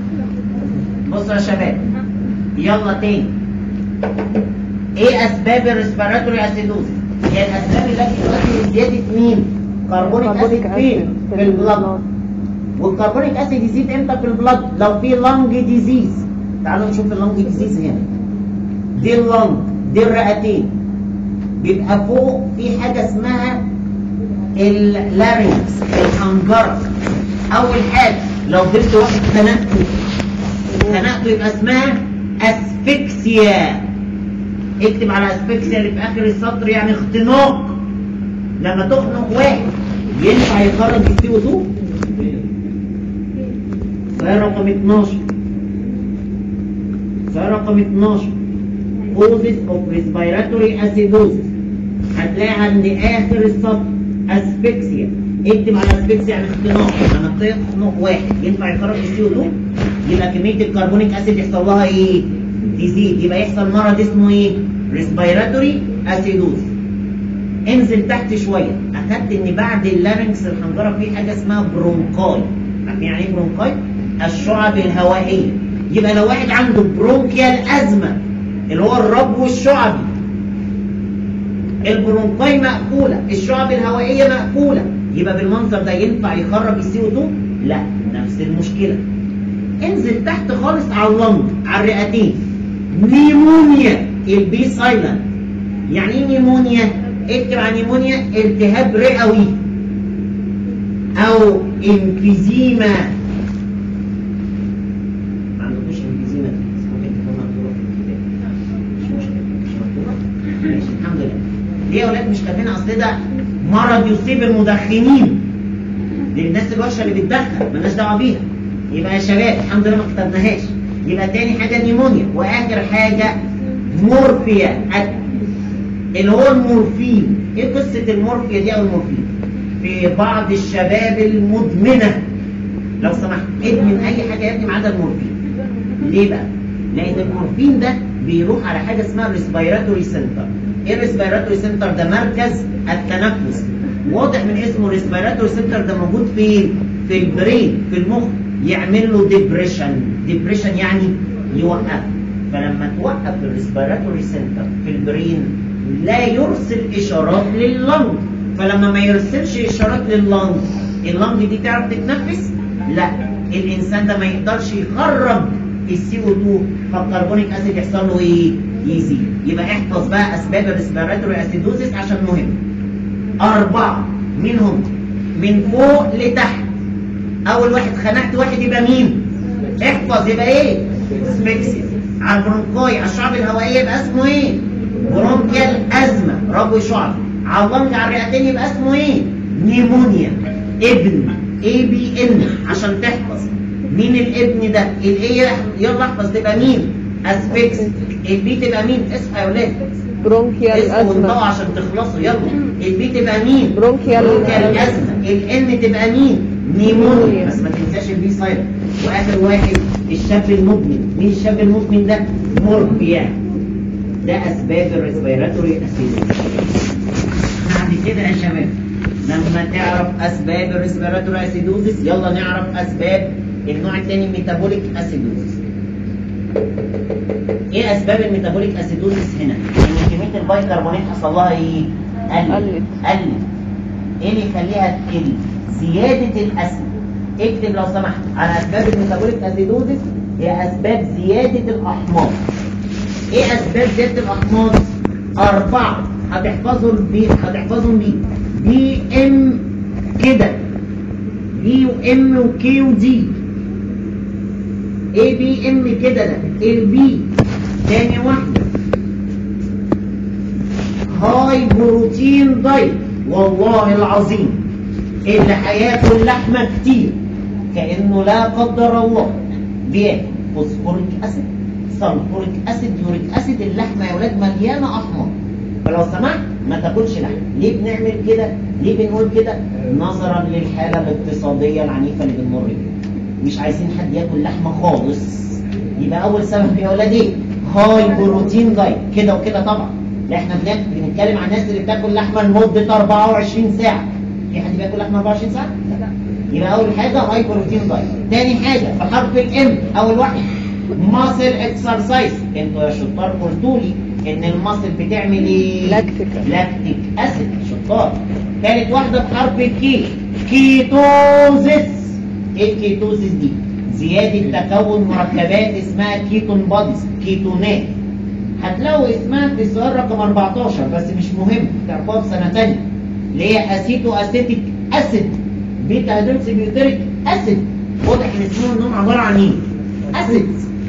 يلا تاني ايه اسباب الريسبيراتوري اسيدوز هي الاسباب التي تؤدي لزياده مين كربونيك اسيد فين في البلد والكربونيك اسيد يزيد امتى في البلد لو في لانج ديزيز تعالوا نشوف اللانج ديزيز هنا دي اللانج دي الرئتين بيبقى فوق في حاجه اسمها اللارينكس الحنجره اول حاجه لو جبت واحد خنقته خنقته يبقى اسمها اسفكسيا اكتب على اسفكسيا اللي في اخر السطر يعني اختناق لما تخنق واحد ينفع يخرج السي او 2 سؤال رقم 12 سؤال رقم 12 causes of respiratory acidosis هتلاقي عند اخر السطر اسفكسيا اكتب على اسفكسيا يعني اختناق لما تخنق واحد ينفع يخرج السي او 2 يبقى كميه الكربونيك اسيد يحصل لها ايه؟ تزيد يبقى يحصل مرض اسمه ايه؟ ريسبيراتوري اسيدوز انزل تحت شويه اخدت ان بعد اللارنكس الحنجره في حاجه اسمها برونكاي عارفين يعني ايه برونكاي؟ الشعب الهوائيه يبقى لو واحد عنده برونكيال ازمه اللي هو الربو الشعبي البرونكاي مقفوله الشعب الهوائيه مقفوله يبقى بالمنظر ده ينفع يخرج السي او 2 لا نفس المشكله انزل تحت خالص على اللنج على الرئتين نيمونيا البي سايلنت يعني ايه نيمونيا اكتب عن نيمونيا التهاب رئوي او انفيزيما ما عندكوش انفيزيما دي ممكن تكون مكتوبه في الكتاب مش مشكله مش مكتوبه ماشي الحمد لله ليه يا اولاد مش كاتبين اصل ده مرض يصيب المدخنين للناس الوحشه اللي بتدخن مالناش دعوه بيها يبقى يا شباب الحمد لله ما كتبناهاش يبقى تاني حاجه نيمونيا واخر حاجه مورفيا اللي هو المورفين ايه قصه المورفيا دي او المورفين في بعض الشباب المدمنه لو سمحت ادمن اي حاجه يا ابني ما عدا المورفين ليه بقى لان المورفين ده بيروح على حاجه اسمها ريسبيراتوري سنتر ايه الريسبيراتوري سنتر ده مركز التنفس واضح من اسمه ريسبيراتوري سنتر ده موجود فين في البرين في المخ يعمل له ديبريشن ديبريشن يعني يوقف فلما توقف الريسبيراتوري سنتر في البرين لا يرسل اشارات لللنج فلما ما يرسلش اشارات لللنج اللنج دي تعرف تتنفس لا الانسان ده ما يقدرش يخرج السي او 2 فالكربونيك اسيد يحصل له ايه يزيد يبقى احفظ بقى اسباب الريسبيراتوري اسيدوزيس عشان مهم اربعه مين هم من فوق لتحت اول واحد خنقت واحد يبقى مين احفظ يبقى ايه سبيكسيا على البرونكاي على الشعب الهوائيه يبقى اسمه ايه برونكيال ازمه ربو شعب على اللنج على الرئتين يبقى اسمه ايه نيمونيا ابن اي بي ان عشان تحفظ مين الابن ده الايه يلا احفظ تبقى مين اسبيكس البي تبقى مين اصحى يا ولاد برونكيال اسمه وانطقوا ازمه عشان تخلصوا يلا البي تبقى مين برونكيال برونكيال أزمة. ازمه الان تبقى مين نيمونيا بس ما تنساش البي سايلنت واخر واحد الشاب المدمن مين الشاب المدمن ده مورفيا ده اسباب الريسبيراتوري اسيد بعد كده يا شباب لما تعرف اسباب الريسبيراتوري اسيدوزيس يلا نعرف اسباب النوع الثاني ميتابوليك اسيدوزيس ايه اسباب الميتابوليك اسيدوزيس هنا ان كميه البايكربونات حصل لها ايه قلت قلت. قلت ايه اللي يخليها تقل زياده الاسيد اكتب لو سمحت على اسباب الميتابوليك اسيدوزيس هي اسباب زياده الاحماض ايه اسباب زياده الاحماض اربعه هتحفظهم بي هتحفظهم بي بي ام كده بي وام وكي ودي اي بي ام كده ده البي تاني واحده هاي بروتين دايت والله العظيم اللي هياكل لحمه كتير كانه لا قدر الله بياكل فوسفوريك اسيد سلفوريك اسيد يوريك اسيد اللحمه يا ولاد مليانه احمر فلو سمحت ما تاكلش لحمه ليه بنعمل كده ليه بنقول كده نظرا للحاله الاقتصاديه العنيفه اللي بنمر بيها مش عايزين حد ياكل لحمه خالص يبقى اول سبب يا ولاد ايه هاي بروتين دايت كده وكده طبعا لا احنا بنك- بنتكلم عن الناس اللي بتاكل لحمه لمده 24 ساعه في حد بياكل لحمه 24 ساعه لا يبقى اول حاجه هاي بروتين دايت تاني حاجه في حرف الام اول واحد ماسل اكسرسايز انتوا يا شطار قلتوا لي ان الماسل بتعمل ايه لاكتيك. لاكتيك اسيد شطار ثالث واحده بحرف الكي كيتوزيس ايه الكيتوزيس دي زياده تكون مركبات اسمها كيتون بوديز كيتونات هتلاقوا اسمها في السؤال رقم 14 بس مش مهم تعرفوها في سنه ثانيه اللي هي اسيتو اسيتيك اسيد بيتا هيدروكسي بيوتريك اسيد واضح ان اسمهم انهم عباره عن ايه؟ اسيد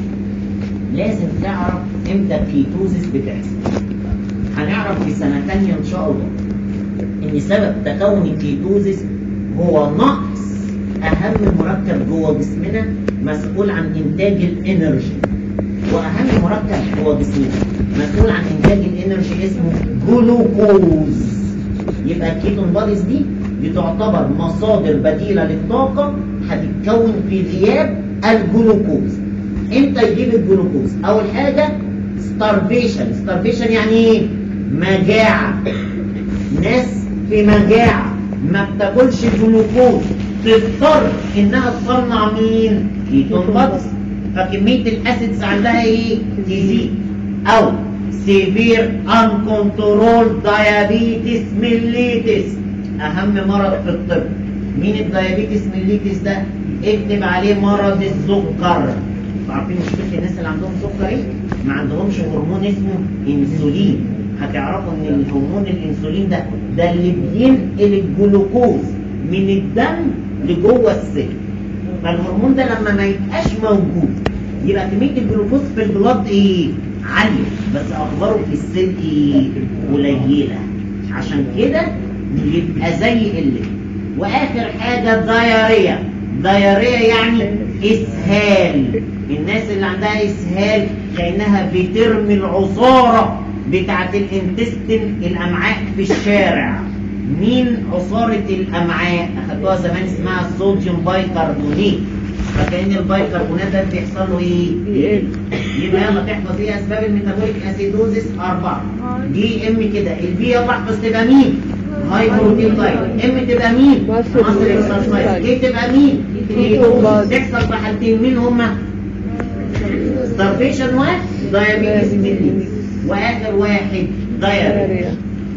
لازم تعرف امتى الكيتوزيس بتحصل هنعرف في سنه ثانيه ان شاء الله ان سبب تكون الكيتوزيس هو نقص اهم مركب جوه جسمنا مسؤول عن انتاج الانرجي واهم مركب جوه جسمنا مسؤول عن انتاج الانرجي اسمه جلوكوز يبقى الكيتون بوديز دي دي تعتبر مصادر بديله للطاقه هتتكون في غياب الجلوكوز امتى يجيب الجلوكوز اول حاجه ستارفيشن ستارفيشن يعني ايه مجاعه ناس في مجاعه ما بتاكلش جلوكوز تضطر انها تصنع مين كيتون بوديز فكميه الاسيدز عندها ايه تزيد او سيفير انكنترول دايابيتس ميليتس اهم مرض في الطب مين الدايابيتس ميليتس ده اكتب عليه مرض السكر عارفين مشكله الناس اللي عندهم سكر ايه ما عندهمش هرمون اسمه انسولين هتعرفوا ان الهرمون الانسولين ده ده اللي بينقل الجلوكوز من الدم لجوه السن فالهرمون ده لما ما يبقاش موجود يبقى كميه الجلوكوز في البلاد ايه عاليه بس اخباره في السن ايه قليله عشان كده يبقى زي قله واخر حاجه دايريا دايريا يعني اسهال الناس اللي عندها اسهال كانها بترمي العصاره بتاعه الانتستين الامعاء في الشارع مين عصارة الأمعاء؟ أخدوها زمان اسمها الصوديوم بايكربونات فكأن البايكربونات ده بيحصل له إيه؟ يقل. يبقى يلا تحفظ إيه أسباب الميتابوليك أسيدوزيس أربعة دي إم كده البي يلا احفظ تبقى مين؟ هاي بروتين دايت ام تبقى مين؟ مصر مصر اكسرسايز ايه تبقى مين؟ كيتوز تحصل في حالتين مين هما؟ ستارفيشن واحد دايابيتس ميليتس واخر واحد دايابيتس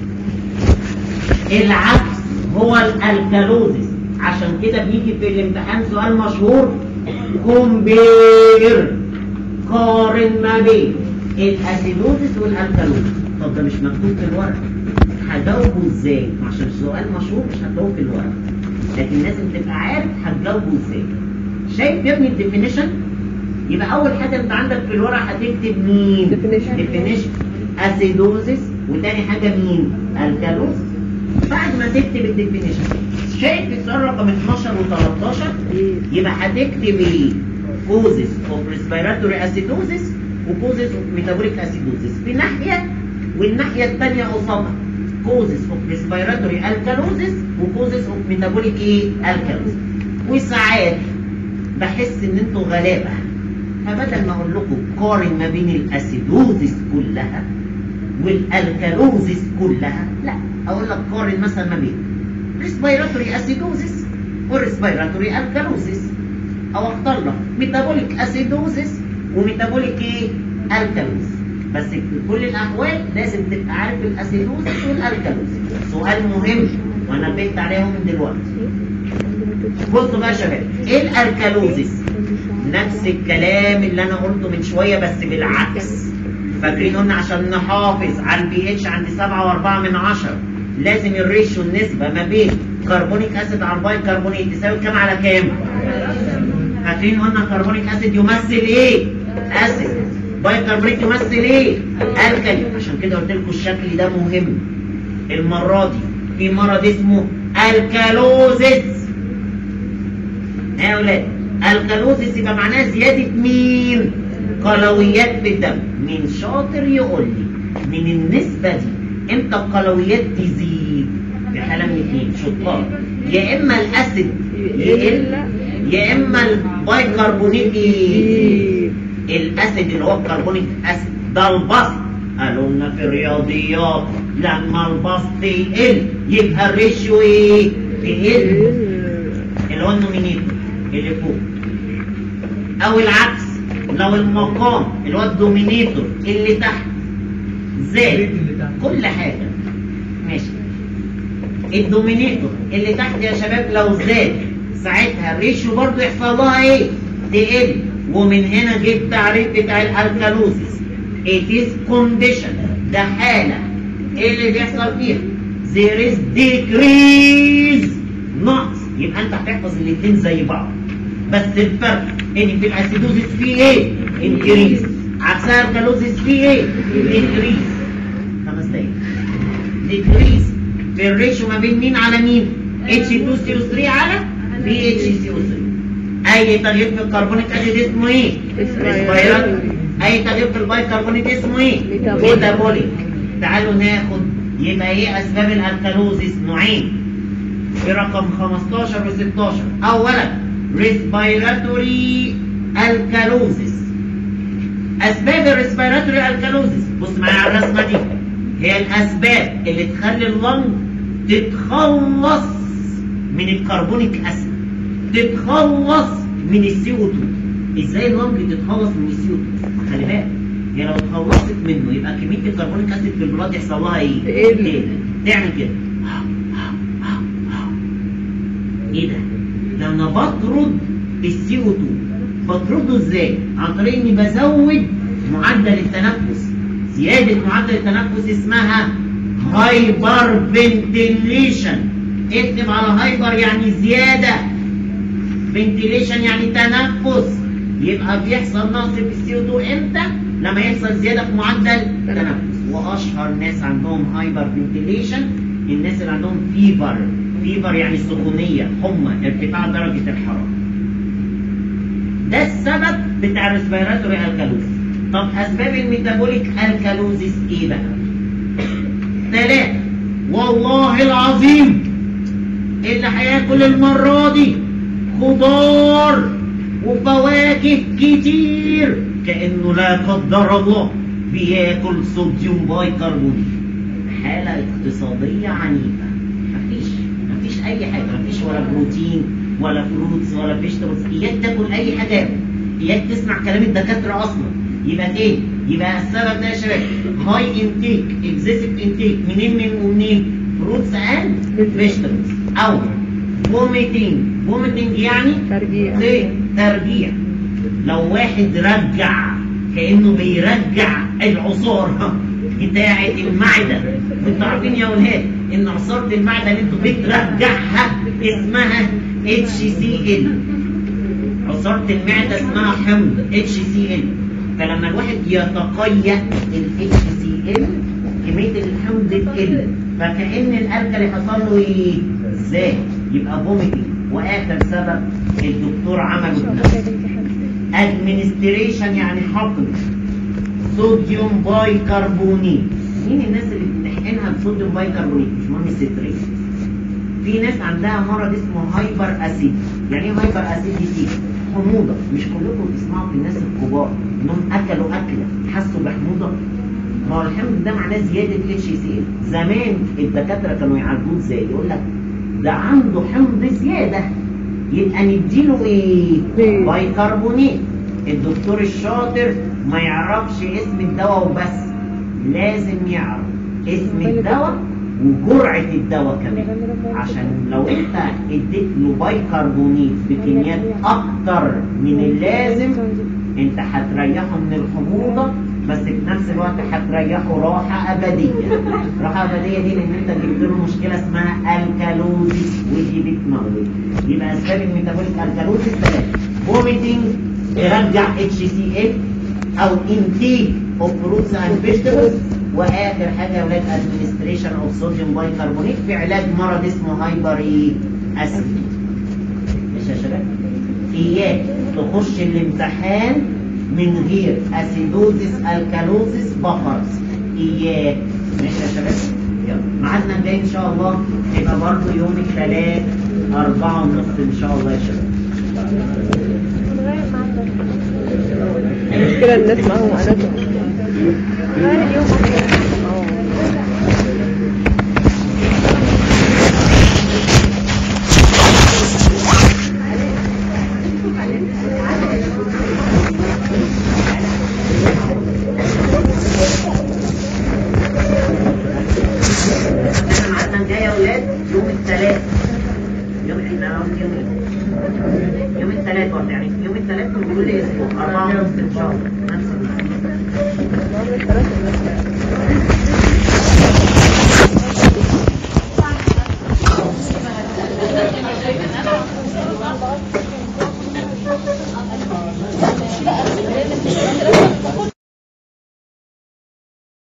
العكس هو الالكالوزيس عشان كده بيجي في الامتحان سؤال مشهور كومبير قارن ما بين الاسيدوزيس والالكالوزيس طب ده مش مكتوب في الورق هجاوبه ازاي عشان السؤال مشهور مش هتلاقوه في الورق لكن لازم تبقى عارف هتجاوبه ازاي شايف يا ابني الديفينيشن يبقى اول حاجه انت عندك في الورق هتكتب مين Definition. ديفينيشن اسيدوزيس وتاني حاجه مين الكالوز بعد ما تكتب الديفينيشن شايف السؤال رقم 12 و13 يبقى هتكتب ايه كوزيس اوف ريسبيراتوري اسيدوزيس وكوزيس اوف ميتابوليك اسيدوزيس في ناحيه والناحيه الثانيه قصادها كوزيس اوف ريسبيراتوري الكالوزيس وكوزيس اوف ميتابوليك ايه الكالوزيس وساعات بحس ان انتوا غلابه فبدل ما اقول لكم قارن ما بين الاسيدوزيس كلها والالكالوزيس كلها لا اقول لك قارن مثلا ما بين ريسبيراتوري اسيدوزيس وريسبيراتوري الكالوزيس او اختار لك ميتابوليك اسيدوزيس وميتابوليك ايه الكالوزيس بس في كل الاحوال لازم تبقى عارف الاسيدوزيس والالكالوزيس سؤال مهم وانا بيت عليهم من دلوقتي بصوا بقى يا شباب ايه الالكالوزيس نفس الكلام اللي انا قلته من شويه بس بالعكس فاكرين قلنا عشان نحافظ على البي اتش عند 7.4 من 10 لازم الريشيو النسبه ما بين كربونيك اسيد على الباي كربونيت تساوي كام على كام؟ فاكرين قلنا كربونيك اسيد يمثل ايه؟ اسيد باي كربونيت يمثل ايه؟ الكالي عشان كده قلت لكم الشكل ده مهم المره دي في مرض اسمه الكالوزيس ها يا ولاد الكالوزيس يبقى معناها زيادة مين؟ قلويات في الدم مين شاطر يقول لي من النسبة دي امتى القلويات تزيد؟ في حالة من اتنين شطار يا اما الاسيد يقل يا اما البايكربونيت يزيد الاسيد اللي هو الكربونيك اسيد ده البسط قالوا لنا في الرياضيات لما البسط يقل يبقى الريشيو ايه؟ يقل اللي هو النومينيتور اللي فوق او العكس لو المقام اللي هو الدومينيتور اللي تحت زاد كل حاجة ماشي الدومينيتور اللي تحت يا شباب لو زاد ساعتها الريشيو برضو يحصل لها ايه؟ تقل ومن هنا جه التعريف بتاع الالكالوزيس it is condition ده حالة ايه اللي بيحصل فيها؟ there is decrease نقص يبقى انت هتحفظ الاثنين زي بعض بس الفرق ان في الاسيدوزيس فيه ايه؟ انكريز عكسها الكالوزيس فيه ايه؟ ديكريز خمس دقايق ديكريز في الريشيو ما بين مين على مين؟ H2CO3 على BHCO3 اي تغيير في الكربونيك اسيد اسمه ايه؟ ريسبيراتوري اي تغيير في البايكربونيت اسمه ايه؟ ميتابوليك. ميتابوليك تعالوا ناخد يبقى ايه اسباب الالكالوزيس نوعين في رقم 15 و 16 اولا ريسبيراتوري الكالوزيس اسباب الريسبيراتوري الكالوزيس بص معايا على الرسمه دي هي الاسباب اللي تخلي اللنج تتخلص من الكربونيك اسيد تتخلص من السي او 2 ازاي اللنج تتخلص من السي او 2 خلي بالك هي لو اتخلصت منه يبقى كميه الكربونيك اسيد في البلاد يحصل لها ايه؟ تقل. تقل. تعمل كده ايه ده؟ ده انا بطرد السي او 2 بطرده ازاي؟ عن طريق اني بزود معدل التنفس زياده معدل التنفس اسمها هايبر فنتيليشن اكتب على هايبر يعني زياده فنتيليشن يعني تنفس يبقى بيحصل نقص في السي او 2 امتى؟ لما يحصل زياده في معدل التنفس واشهر ناس عندهم هايبر فنتيليشن الناس اللي عندهم فيبر فيبر يعني سخونيه حمى ارتفاع درجه الحراره ده السبب بتاع الريسبيراتوري الكالوزيس طب اسباب الميتابوليك الكالوزيس ايه بقى؟ ثلاثة والله العظيم اللي هياكل المرة دي خضار وفواكه كتير كأنه لا قدر الله بياكل صوديوم بايكربونات حالة اقتصادية عنيفة مفيش مفيش أي حاجة مفيش ولا بروتين ولا فروتس ولا فيجيتابلز إياك تاكل أي حاجة إياك تسمع كلام الدكاترة أصلا يبقى إيه؟ يبقى السبب ده يا شباب هاي انتيك اكزيسيف انتيك منين من ومنين؟ فروتس اند فيجيتابلز أو فوميتنج فوميتنج يعني ترجيع زي ترجيع لو واحد رجع كأنه بيرجع العصارة بتاعة المعدة انتوا عارفين يا ولاد ان عصارة المعدة اللي انتوا بترجعها اسمها HCl عصارة المعدة اسمها حمض HCl فلما الواحد يتقيأ ال HCl كمية الحمض تقل فكأن الألكلي حصل له ايه؟ ازاي؟ يبقى فوميتنج واخر سبب الدكتور عمله بنفسه ادمنستريشن يعني حقن صوديوم بايكربونات مين الناس اللي بتحقنها بصوديوم بايكربونات مش مهم الستريت في ناس عندها مرض اسمه هايبر اسيد يعني ايه هايبر اسيديتي حموضه مش كلكم بتسمعوا في الناس الكبار انهم اكلوا اكله حسوا بحموضه ما هو الحمض ده معناه زياده اتش سي ال زمان الدكاتره كانوا يعالجوه ازاي يقول لك ده عنده حمض زياده يبقى نديله ايه إيه؟ بايكربونات الدكتور الشاطر ما يعرفش اسم الدواء وبس لازم يعرف اسم الدواء وجرعة الدواء كمان عشان لو انت اديت له بايكربونات بكميات اكتر من اللازم انت هتريحه من الحموضة بس في نفس الوقت هتريحه راحة أبدية راحة أبدية دي لأن أنت جبت له مشكلة اسمها الكالوزيس ودي بتموت يبقى أسباب الميتابوليك الكالوزيس ثلاثة فوميتنج يرجع اتش سي ال أو انتيك اوف فروتس اند فيجيتابلز واخر حاجه يا ولاد ادمنستريشن اوف صوديوم بايكربونات في علاج مرض اسمه هايبر اسيد ماشي يا شباب اياك تخش الامتحان من غير اسيدوزيس الكالوزيس بفرز اياك ماشي يا شباب يلا ميعادنا الجاي ان شاء الله يبقى برضه يوم الثلاث أربعة ونص إن شاء الله يا شباب المشكلة الناس معاهم عناتهم يوم احنا قلت يومين يوم الثلاث برضه يعني يوم الثلاث من كل اسبوع أربعة ونص إن شاء الله نفس الميعاد